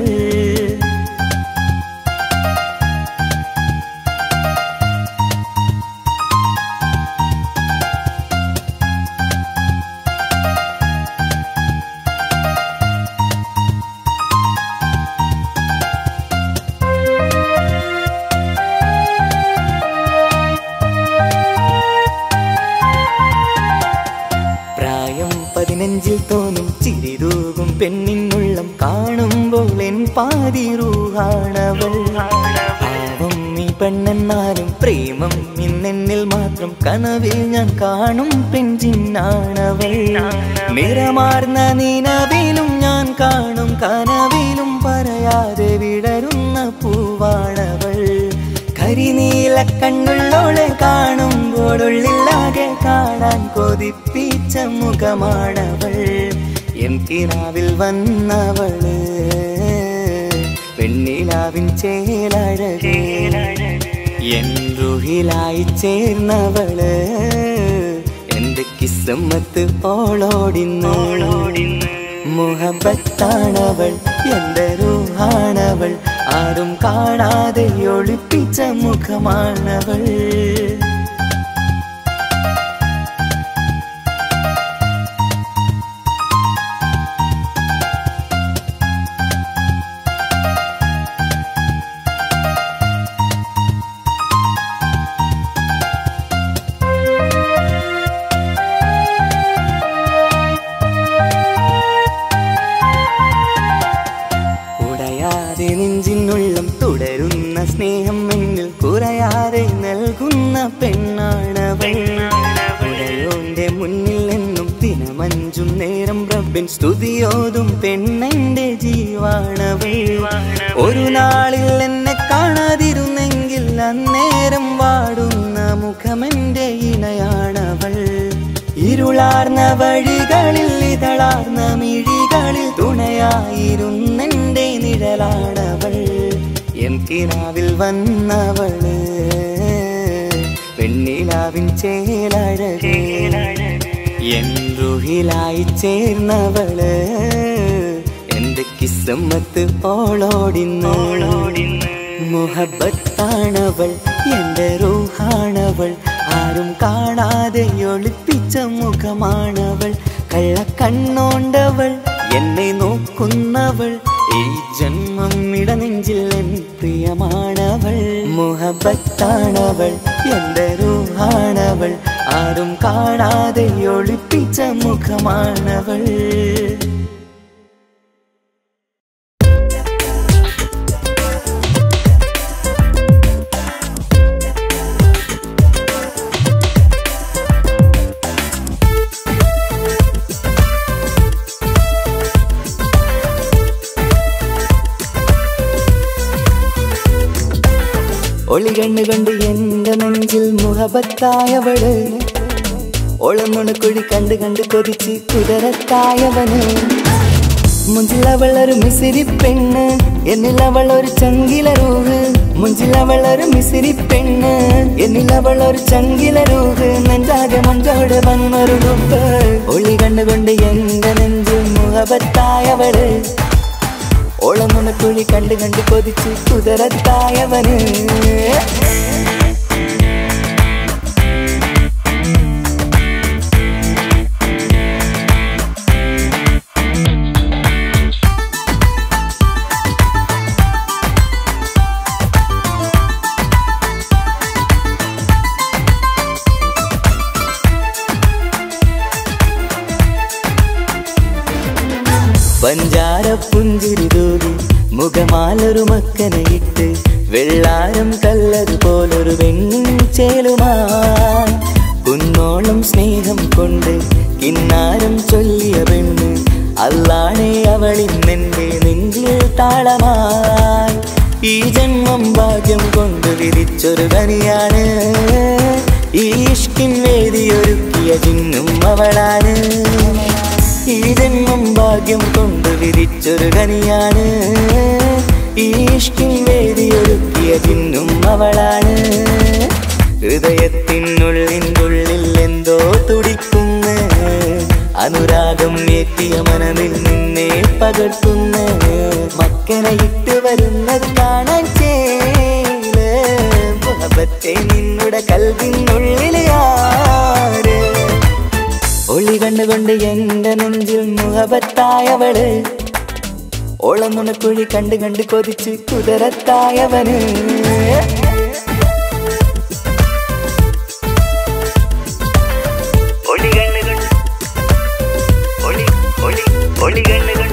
Speaker 3: പ്രായം പതിനഞ്ചിൽ തോന്നും ചിരിതൂകും പെണ്ണിനുള്ളം കാണുമ്പോൾ എൻ പാതി റൂഹാണവൾ പാവം ഈ പെണ്ണെന്നാലും പ്രേമം ഇന്നെന്നിൽ മാത്രം കനവിൽ ഞാൻ കാണും പെഞ്ചിന്നാണവൾ നിറമാർന്ന നിലവിലും ഞാൻ കാണും കനവിലും പറയാതെ വിടരുന്ന പൂവാണവൾ കരിനീല കണ്ണുള്ളോളെ കാണുമ്പോൾ ഉള്ളിലാകെ കാണാൻ കൊതിപ്പിച്ച മുഖമാണവൾ എൻ കിനാവിൽ വന്നവള് പെണ്ണിലാവിൻ ചേലഴകേ എൻ റുഹിലായി ചേർന്നവള് എന്റെ കിസ്സമ്മത്ത് പോളോടിന്നോളോടിന്ന് മുഹബത്താണവൾ എന്റെ റൂഹാണവൾ ആരും കാണാതെ ഒളിപ്പിച്ച മുഖമാണവൾ ഉടയാതെ നെഞ്ചിനുള്ളം തുടരുന്ന സ്നേഹം എന്നിൽ കുറയാതെ നൽകുന്ന പെണ്ണാണവൾ ഉടയോന്റെ മുന്നിൽ എന്നും ദിനമഞ്ചും നേരം റബ്ബിൻ സ്തുതിയോതും പെണ്ണെന്റെ ജീവാണവൾ ഒരു നാളിൽ എന്നെ കാണാതിരുന്നെങ്കിൽ അന്നേരം വാടുന്ന മുഖമെന്റെ ഇണയാണവൾ ഇരുളാർന്ന വഴികളിൽ ഇതളാർന്ന മിഴികളിൽ തുണയായിരുന്നെന്റെ നിഴലാണവൾ എൻ കിനാവിൽ വന്നവള് പെണ്ണിലാവിൻ ചേലഴകേ എൻ റുഹിലായി ചേർന്നവള് എന്റെ കിസ്സമ്മത്ത് പോളോടിന്നോളോടിന്ന് മുഹബത്താണവൾ എന്റെ റൂഹാണവൾ ആരും കാണാതെ ഒളിപ്പിച്ച മുഖമാണവൾ കള്ളക്കണ്ണോണ്ടവൾ എന്നെ നോക്കുന്നവൾ ഈ ജന്മം ഇടനെഞ്ചിൽ എൻ പ്രിയമാണവൾ മുഹബത്താണവൾ എന്റെ റൂഹാണവൾ ആരും കാണാതെ ഒളിപ്പിച്ച മുഖമാണവൾ ഒളികണ്ണ് കണ്ട് എന്റെ നെഞ്ചിൽ മുഹബത്തായവള് ഒളമുണക്കുഴി കണ്ട് കണ്ട് കൊതിച്ച് കുതിരത്തായവന് മുഞ്ചിലവൾ ഒരു മിസിരി പെണ്ണ് എന്നിലവൾ ഒരു ചങ്കില രൂഹ് മുഞ്ചിലവൾ ഒരു മിസിരി പെണ്ണ് എന്നിലവൾ ഒരു ചങ്കില രൂഹ് നെഞ്ചാകെ മഞ്ചോട് വന്നൊരു ലുക്ക് ഒളി കണ്ടുകൊണ്ട് എന്റെ നെഞ്ചിൽ മുഹബത്തായവള് ഓളമുണക്കുഴി കണ്ട് കണ്ട് കൊതിച്ച് കുതിരത്തായവന് പഞ്ചാര പുഞ്ചിരി തൂകി മുഖമാലൊരു മക്കനയിട്ട് വെള്ളാരം കല്ലതുപോലൊരു വെണ്ണിൻ ചേലുമായി കുന്നോളം സ്നേഹം കൊണ്ട് കിന്നാരം ചൊല്ലിയ പെണ്ണ് അല്ലാണെ അവളിന്നെന്റെ നെഞ്ചിൽ താളമായി ഈ ജന്മം ഭാഗ്യം കൊണ്ട് വിരിച്ചൊരു കനിയാണ് ഈ ഇഷ്കിൻ വേദിയൊരുക്കിയ ചിന്നും അവളാണ് ഈ ജന്മം ഭാഗ്യം കൊണ്ട് വിരിച്ചൊരു കനിയാണ് ഈ ഇഷ്കിൻ വേദിയൊരു അവളാണ് ഹൃദയത്തിനുള്ളിനുള്ളിൽ എന്തോ തുടിക്കുന്ന അനുരാഗം ഏറ്റിയ മനതിൽ നിന്നെ പകർത്തുന്ന മക്കനെ ഇട്ട് വരുന്നത് കാണാൻ ചേല് മുഹബത്തെ നിന്നുടെ കൽവിനുള്ളിലെ ആര് ഒളി കണ്ടുകൊണ്ട് എന്റെ നെഞ്ചിൽ മുഖപത്തായവള് ഓളം നുണക്കുഴി കണ്ട് കണ്ട് കൊതിച്ച് കുതിരത്തായവന് ഒളി കണ്ണുകൊണ്ട് ഒളി ഒളി ഒളി കണ്ണുകൊണ്ട്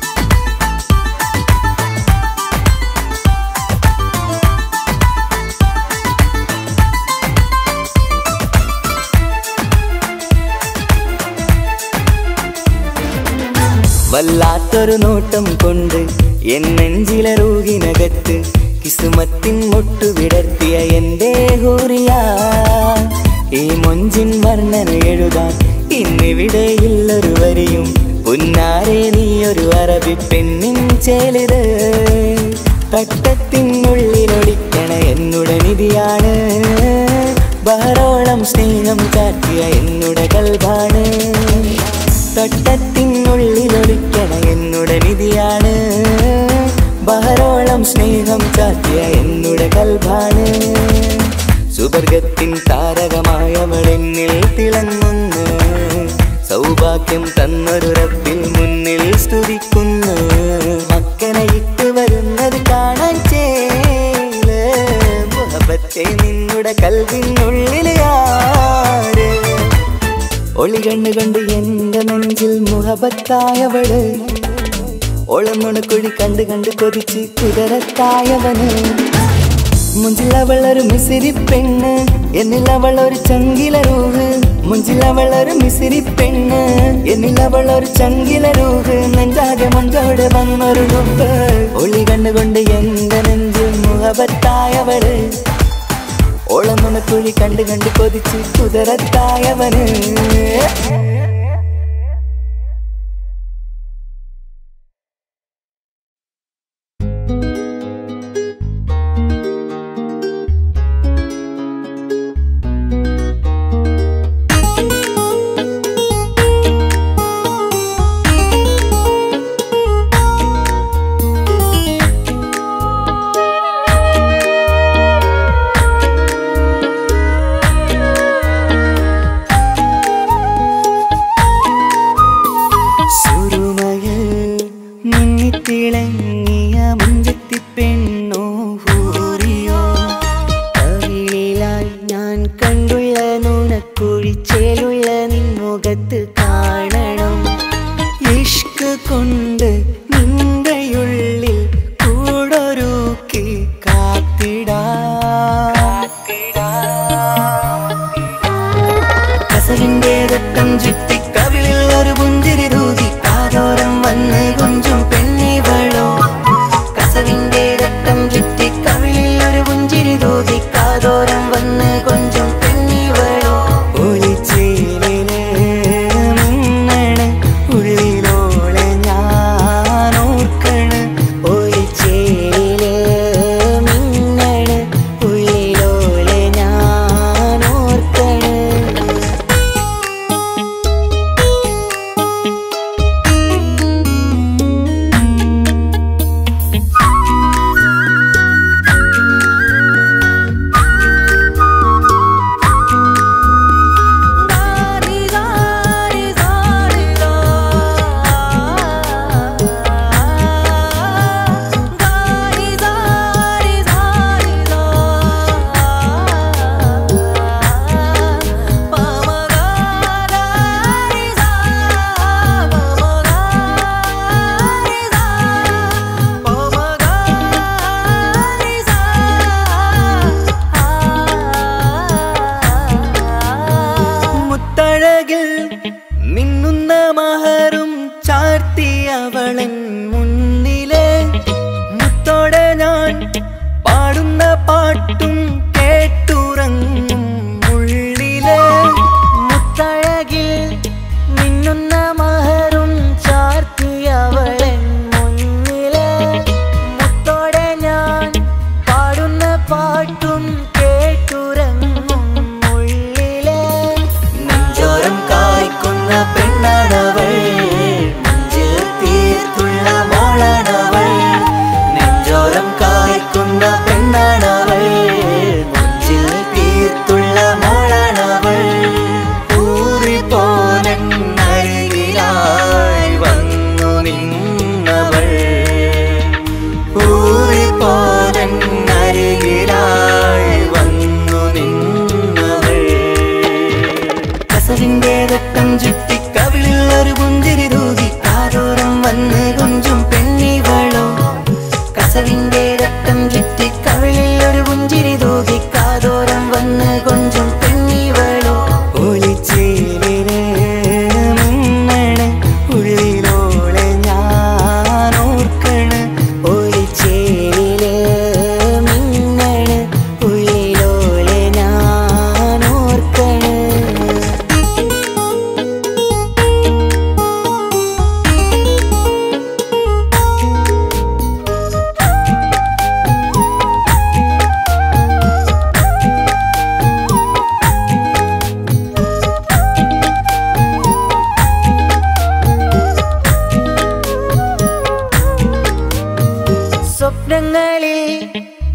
Speaker 3: വല്ലാത്തൊരു നോട്ടം കൊണ്ട് എൻ നെഞ്ചിലെ റൂഹിനകത്ത് കിസുമത്തിൻ മുട്ടു വിടർത്തിയ എന്റെ ഹൂറിയ ഈ മൊഞ്ചിൻ വർണ്ണന എഴുതാൻ ഇന്നിവിടെയില്ലൊരു വരിയും പുന്നാരെ നീയൊരു അറബി പെണ്ണിൻ ചേലിത് തട്ടത്തിനുള്ളിലൊളിക്കണ എന്നുടെ നിധിയാണ് ബഹറോളം സ്നേഹം കാട്ടിയ എന്നുടെ കൽഭാണ് തട്ടത്തിനുള്ളിലൊളിക്കണ എന്നുടെ നിധിയാണ് ബഹറോളം സ്നേഹം ചാത്തിയ എന്നുടെ കൽഭാണ് സുവർഗത്തിൻ താരകമായവൾ എന്നിൽ തിളങ്ങുന്നു സൗഭാഗ്യം തന്നൊരു റബ്ബിൽ മുന്നിൽ സ്തുതിക്കുന്നു മക്കനെ ഇട്ട് വരുന്നത് കാണാൻ ചേല് മുഹബത്തെ നിന്നുടെ കൽവിനുള്ളിലെ ആര് ഒളി കണ്ണു കണ്ട് എന്റെ നെഞ്ചിൽ മുഹബത്തായവള് ഒളമുണക്കുഴി കണ്ട് കണ്ട് കൊതിച്ച് കുതിരത്തായവന് മുഞ്ചിലവൾ ഒരു മിസിരി പെണ്ണ് എന്നിലവൾ ഒരു ചങ്കില രൂഹ് മുഞ്ചിലവൾ ഒരു മിസിരി പെണ്ണ് എന്നിലവൾ ഒരു ചങ്കില രൂഹ് നെഞ്ചാകെ മഞ്ചോട് വന്നൊരു ലുക്ക് ഒളി കണ്ടുകൊണ്ട് എന്റെ നെഞ്ചിൽ മുഹബത്തായവള് ഓളമുണക്കുഴി കണ്ട് കണ്ട് കൊതിച്ച് കുതിരത്തായവന്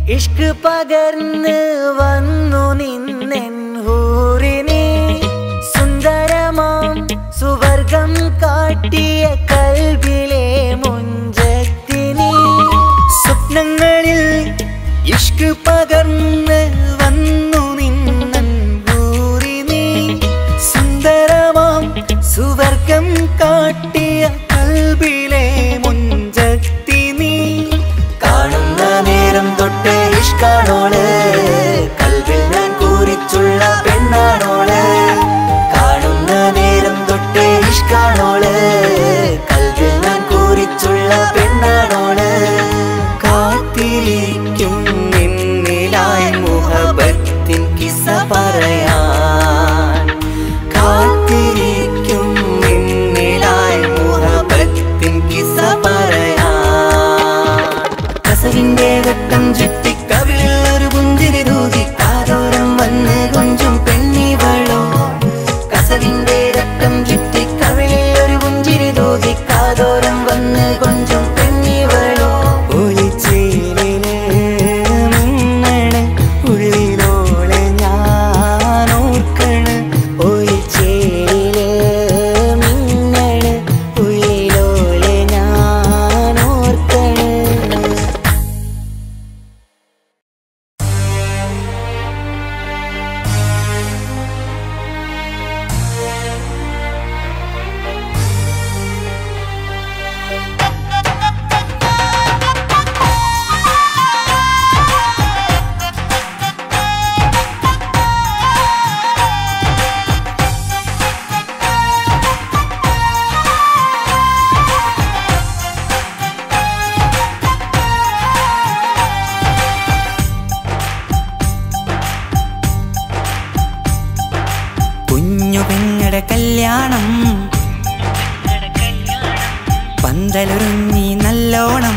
Speaker 1: ഇഷ്ക് പകർന്ന് വന്നു നിന്നെൻ ഹൂറിനെ സുന്ദരമാം സുവർഗം കാട്ടിയ കൽബിലെ മുഞ്ചത്തിനെ സ്വപ്നങ്ങളിൽ ഇഷ്ക് പകർന്ന് വന്നു നിന്നൻ ഹൂറിനെ സുന്ദരമാം സുവർഗം കാട്ടിയ കൽബിലെ മുഞ്ചത്തി നീ കാണുന്ന നേരം തൊട്ട് ഇഷ്കാണോള് കൽവിൽ ഞാൻ കൂറിച്ചുള്ള പെണ്ണാണോള് കാണുന്ന നേരം തൊട്ട് ഇഷ്കാണോള് കൽവിൽ ഞാൻ കൂറിച്ചുള്ള പെണ്ണാണോള് കാത്തിരിക്കും നിന്നിലായി മുഹബത്തിൻ കിസ പറയാൻ കാത്തിരിക്കും നിന്നിലായി മുഹബത്തിൻ കിസ പറയാൻ കസവിന്റെ ഘട്ടം ചുറ്റി കവിളിൽ ഒരു പുഞ്ചിരി തൂകി കാതോരം വന്ന് കൊഞ്ചും പെണ്ണിവളോ കസവിന്റെ ഘട്ടം ചുറ്റി കവിളിൽ ഒരു പുഞ്ചിരി തൂകി കാതോരം വന്ന് കൊഞ്ചും പെണ്ണിവളോ ഒളിച്ചേലിന് മിന്നണ് ഉള്ളിലോളെ ഞാൻ ഓർക്കണ് ഒളിച്ചേലില് മിന്നണ് ഉള്ളിലോളെ ഞാൻ ഓർക്കണ്
Speaker 3: കുഞ്ഞു പെങ്ങടെ കല്യാണം പന്തലൊരുങ്ങി നല്ലോണം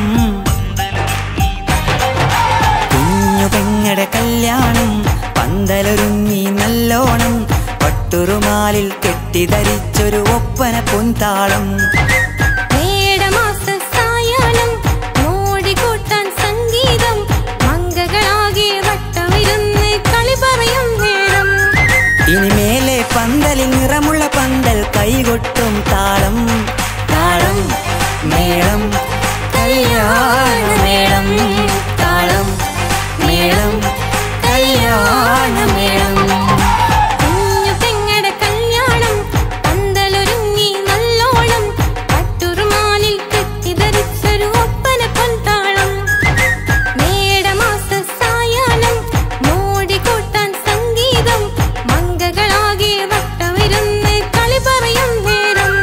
Speaker 3: കുഞ്ഞു പെങ്ങടെ കല്യാണം പന്തലൊരുങ്ങി നല്ലോണം പട്ടുറുമാലിൽ കെട്ടിധരിച്ചൊരു ഒപ്പന പൊന്താളം
Speaker 2: മേടമാസ സായാഹ്നം മോടികൂട്ടാൻ സംഗീതം മങ്കകളാകെ വട്ടമിരുന്ന് കളി പറയും നേരം
Speaker 3: ഇനിമേലെ പന്തലിൽ നിറമുള്ള പന്തൽ കൈകൊട്ടും താളം താളം മേളം കല്യാണമേളം താളം മേളം കല്യാണമേളം
Speaker 2: കുഞ്ഞു പെങ്ങടെ കല്യാണം പന്തലൊരുങ്ങി നല്ലോണം പട്ടുറുമാലിൽ കെട്ടിധരിച്ചൊരു ഒപ്പന പൊൻതാളം മേടമാസ സായാഹ്നം മോടികൂട്ടാൻ സംഗീതം മങ്കകളാകെ വട്ടമിരുന്ന് കളി പറയും നേരം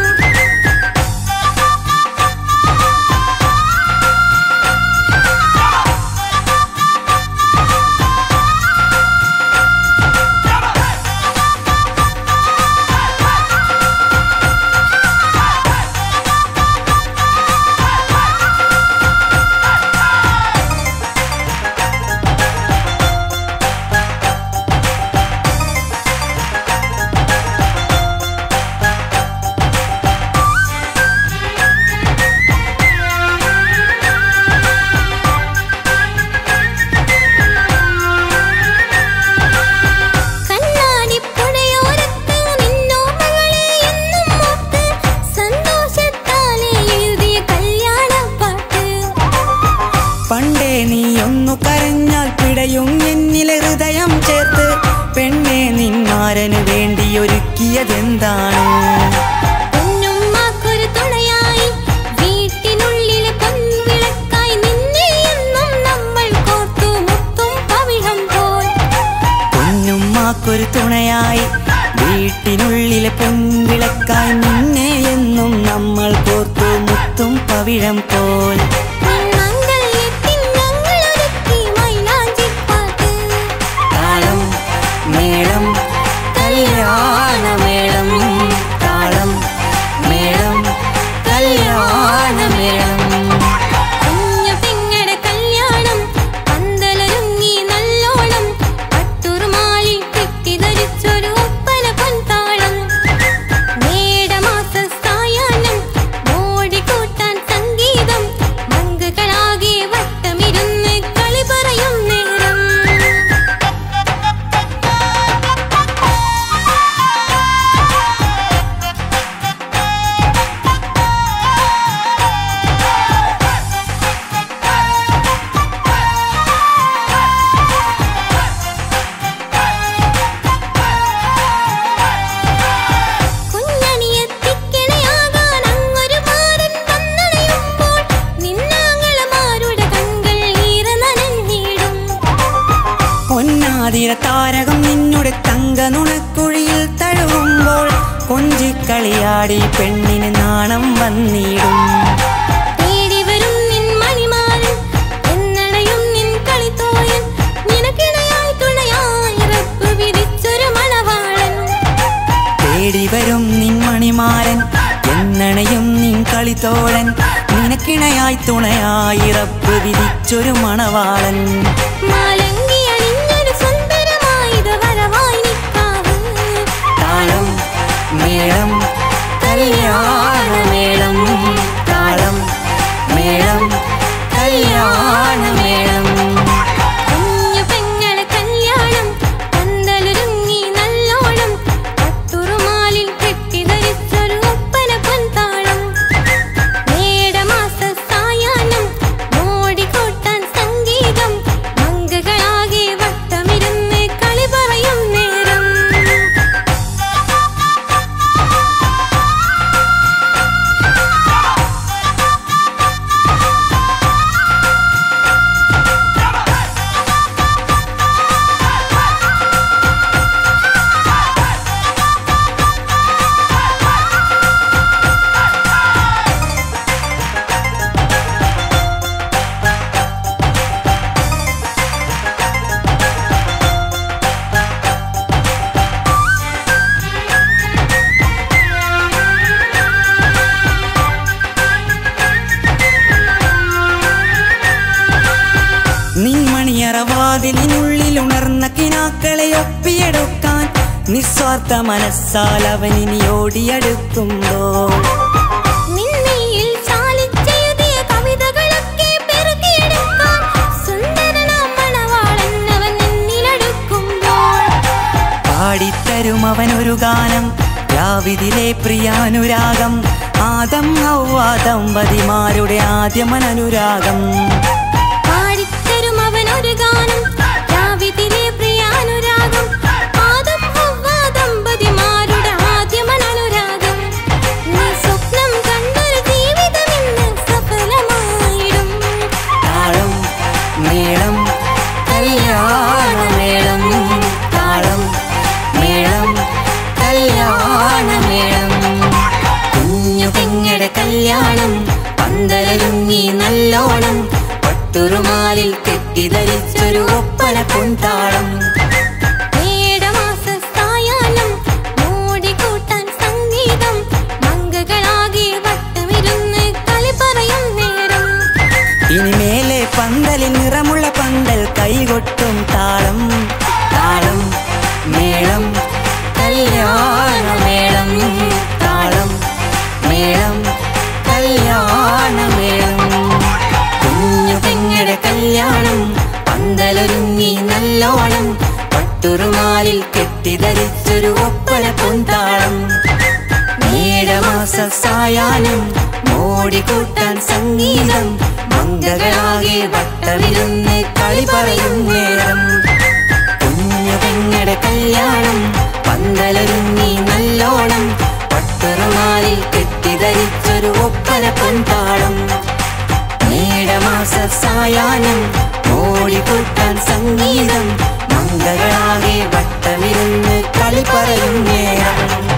Speaker 2: കണ്ണാടിപ്പുഴയോരത്ത് നിന്നോ മകളെ എന്നും ഓർത്ത് സന്തോഷത്താലെ എഴുതിയ കല്യാണപ്പാട്ട്
Speaker 3: പണ്ടേ നീ ഒന്നു കരഞ്ഞാൽ പിടയും എന്നിലെ ഹൃദയം ചേർത്ത് പെണ്ണെ നിന്മാരന് വേണ്ടി ഒരുക്കിയതെന്താണ്
Speaker 2: പൊന്നുമ്മാക്കൊരു തുണയായി വീട്ടിനുള്ളിലെ പൊൻവിളക്കായി നിന്നെ എന്നും നമ്മൾ കോർത്തു മുത്തും പവിഴം പോൽ
Speaker 3: പൊന്നുമ്മാക്കൊരു തുണയായി വീട്ടിനുള്ളിലെ പൊൻവിളക്കായി നിന്നെ എന്നും നമ്മൾ കോർത്തു മുത്തും പവിഴം പോൽ
Speaker 2: മംഗല്യത്തിൻ ഞങ്ങളൊരുക്കി മൈലാഞ്ചിപ്പാട്ട്
Speaker 3: താളം മേളം കല്യാണമേളം താളം മേളം കല്യാണമേളം
Speaker 2: കുഞ്ഞു പെങ്ങടെ കല്യാണം പന്തലൊരുങ്ങി നല്ലോണം പട്ടുറുമാലിൽ കെട്ടിധരിച്ചൊരു ഒപ്പന പൊൻതാളം മേടമാസ സായാഹ്നം മോടികൂട്ടാൻ സംഗീതം
Speaker 5: ആതിര താരകം നിന്നുടെ തങ്ക നുണക്കുഴിയിൽ തഴുകുമ്പോൾ കൊഞ്ചിക്കളിയാടി പെണ്ണിന് നാണം വന്നിടും
Speaker 2: തേടി വരും നിൻ മണിമാരൻ എന്നണയും നിൻ കളിത്തോയൻ നിനക്കിണയായി തുണയായി റബ്ബ് വിധിച്ചൊരു മണവാളൻ
Speaker 5: തേടി വരും നിൻ മണിമാരൻ എന്നണയും നിൻ കളിത്തോഴൻ നിനക്കിണയായി തുണയായി റബ്ബ് വിധിച്ചൊരു മണവാളൻ
Speaker 2: മാലങ്കി അണിഞ്ഞൊരു സുന്ദരമായത് വരവായി നിൽക്കാവ്
Speaker 5: താളം മേളം കല്യാണമേളം താളം മേളം കല്യാണമേളം
Speaker 2: കുഞ്ഞു പെങ്ങളെ കല്യാണം പന്തലൊരുങ്ങി നല്ലോണം പട്ടുറുമാലിൽ കെട്ടിധരിച്ചൊരു ഒപ്പന പൊൻതാളം മേടമാസ സായാഹ്നം മോടിക്കൂട്ടാൻ സംഗീതം മങ്കകളാകെ വട്ടമിരുന്ന് കളി പറയും നേരം
Speaker 5: നിൻമണിയറവാതിലിനുള്ളിൽ ഉണർന്ന കിനാക്കളെ ഒപ്പിയെടുക്കാൻ നിസ്വാർത്ഥ മനസ്സാൽ അവനിനി ഓടിയെടുക്കുമ്പോൾ
Speaker 2: നിന്നയിൽ ചാലിച്ചെഴുതിയ കവിതകളൊക്കെ പെറുക്കിയെടുക്കാൻ സുന്ദരനാം മണവാളൻ അവൻ നിന്നിലടുക്കുമ്പോൾ
Speaker 5: പാടിത്തരും അവനൊരു ഗാനം രാവിതിലെ പ്രിയാനുരാഗം ആദം ഹൗവ ദമ്പതിമാരുടെ ആദ്യമനനുരാഗം
Speaker 2: പാടിത്തരും അവനൊരു ഗാനം രാവിതിലെ പ്രിയാനുരാഗം ആദം ഹവ്വ ദമ്പതിമാരുടെ ആദ്യമനനുരാഗം നീ സ്വപ്നം കണ്ടൊരു ജീവിതം ഇന്ന് സഫലമായിടും
Speaker 5: താളം മേളം കല്യാണമേളം താളം മേളം കല്യാണമേളം കുഞ്ഞു പെങ്ങടെ കല്യാണം പന്തലൊരുങ്ങി നല്ലോണം പട്ടുറുമാലിൽ കെട്ടിധരിച്ചൊരു ഒപ്പന പൊൻതാളം
Speaker 2: മേടമാസ സായാഹ്നം മോടിക്കൂട്ടാൻ സംഗീതം മങ്കകളാകെ വട്ടമിരുന്ന് കളി പറയും നേരം
Speaker 5: ഇനിമേലെ പന്തലിൽ നിറമുള്ള പന്തൽ കൈകൊട്ടും താളം താളം മേളം കല്യാണമേളം താളം മേളം കല്യാണമേളം കുഞ്ഞു പെങ്ങടെ കല്യാണം പന്തലൊരുങ്ങി നല്ലോണം പട്ടുറുമാലിൽ കെട്ടിധരിച്ചൊരു ഒപ്പന പൊന്താളം മേടമാസ സായാഹ്നം മോടിക്കൂട്ടാൻ സംഗീതം മംഗകളാകെ വട്ടമിരുന്ന് കളി പറയും നേരം കുഞ്ഞു പെങ്ങടെ കല്യാണം പന്തലൊരുങ്ങി നല്ലോണം പട്ടുറുമാലിൽ കെട്ടിധരിച്ചൊരു ഒപ്പന പൊൻതാളം മേടമാസ സായാഹ്നം മോടിക്കൂട്ടാൻ സംഗീതം മംഗളാകെ വട്ടമിരുന്ന് കളി പറയും നേരം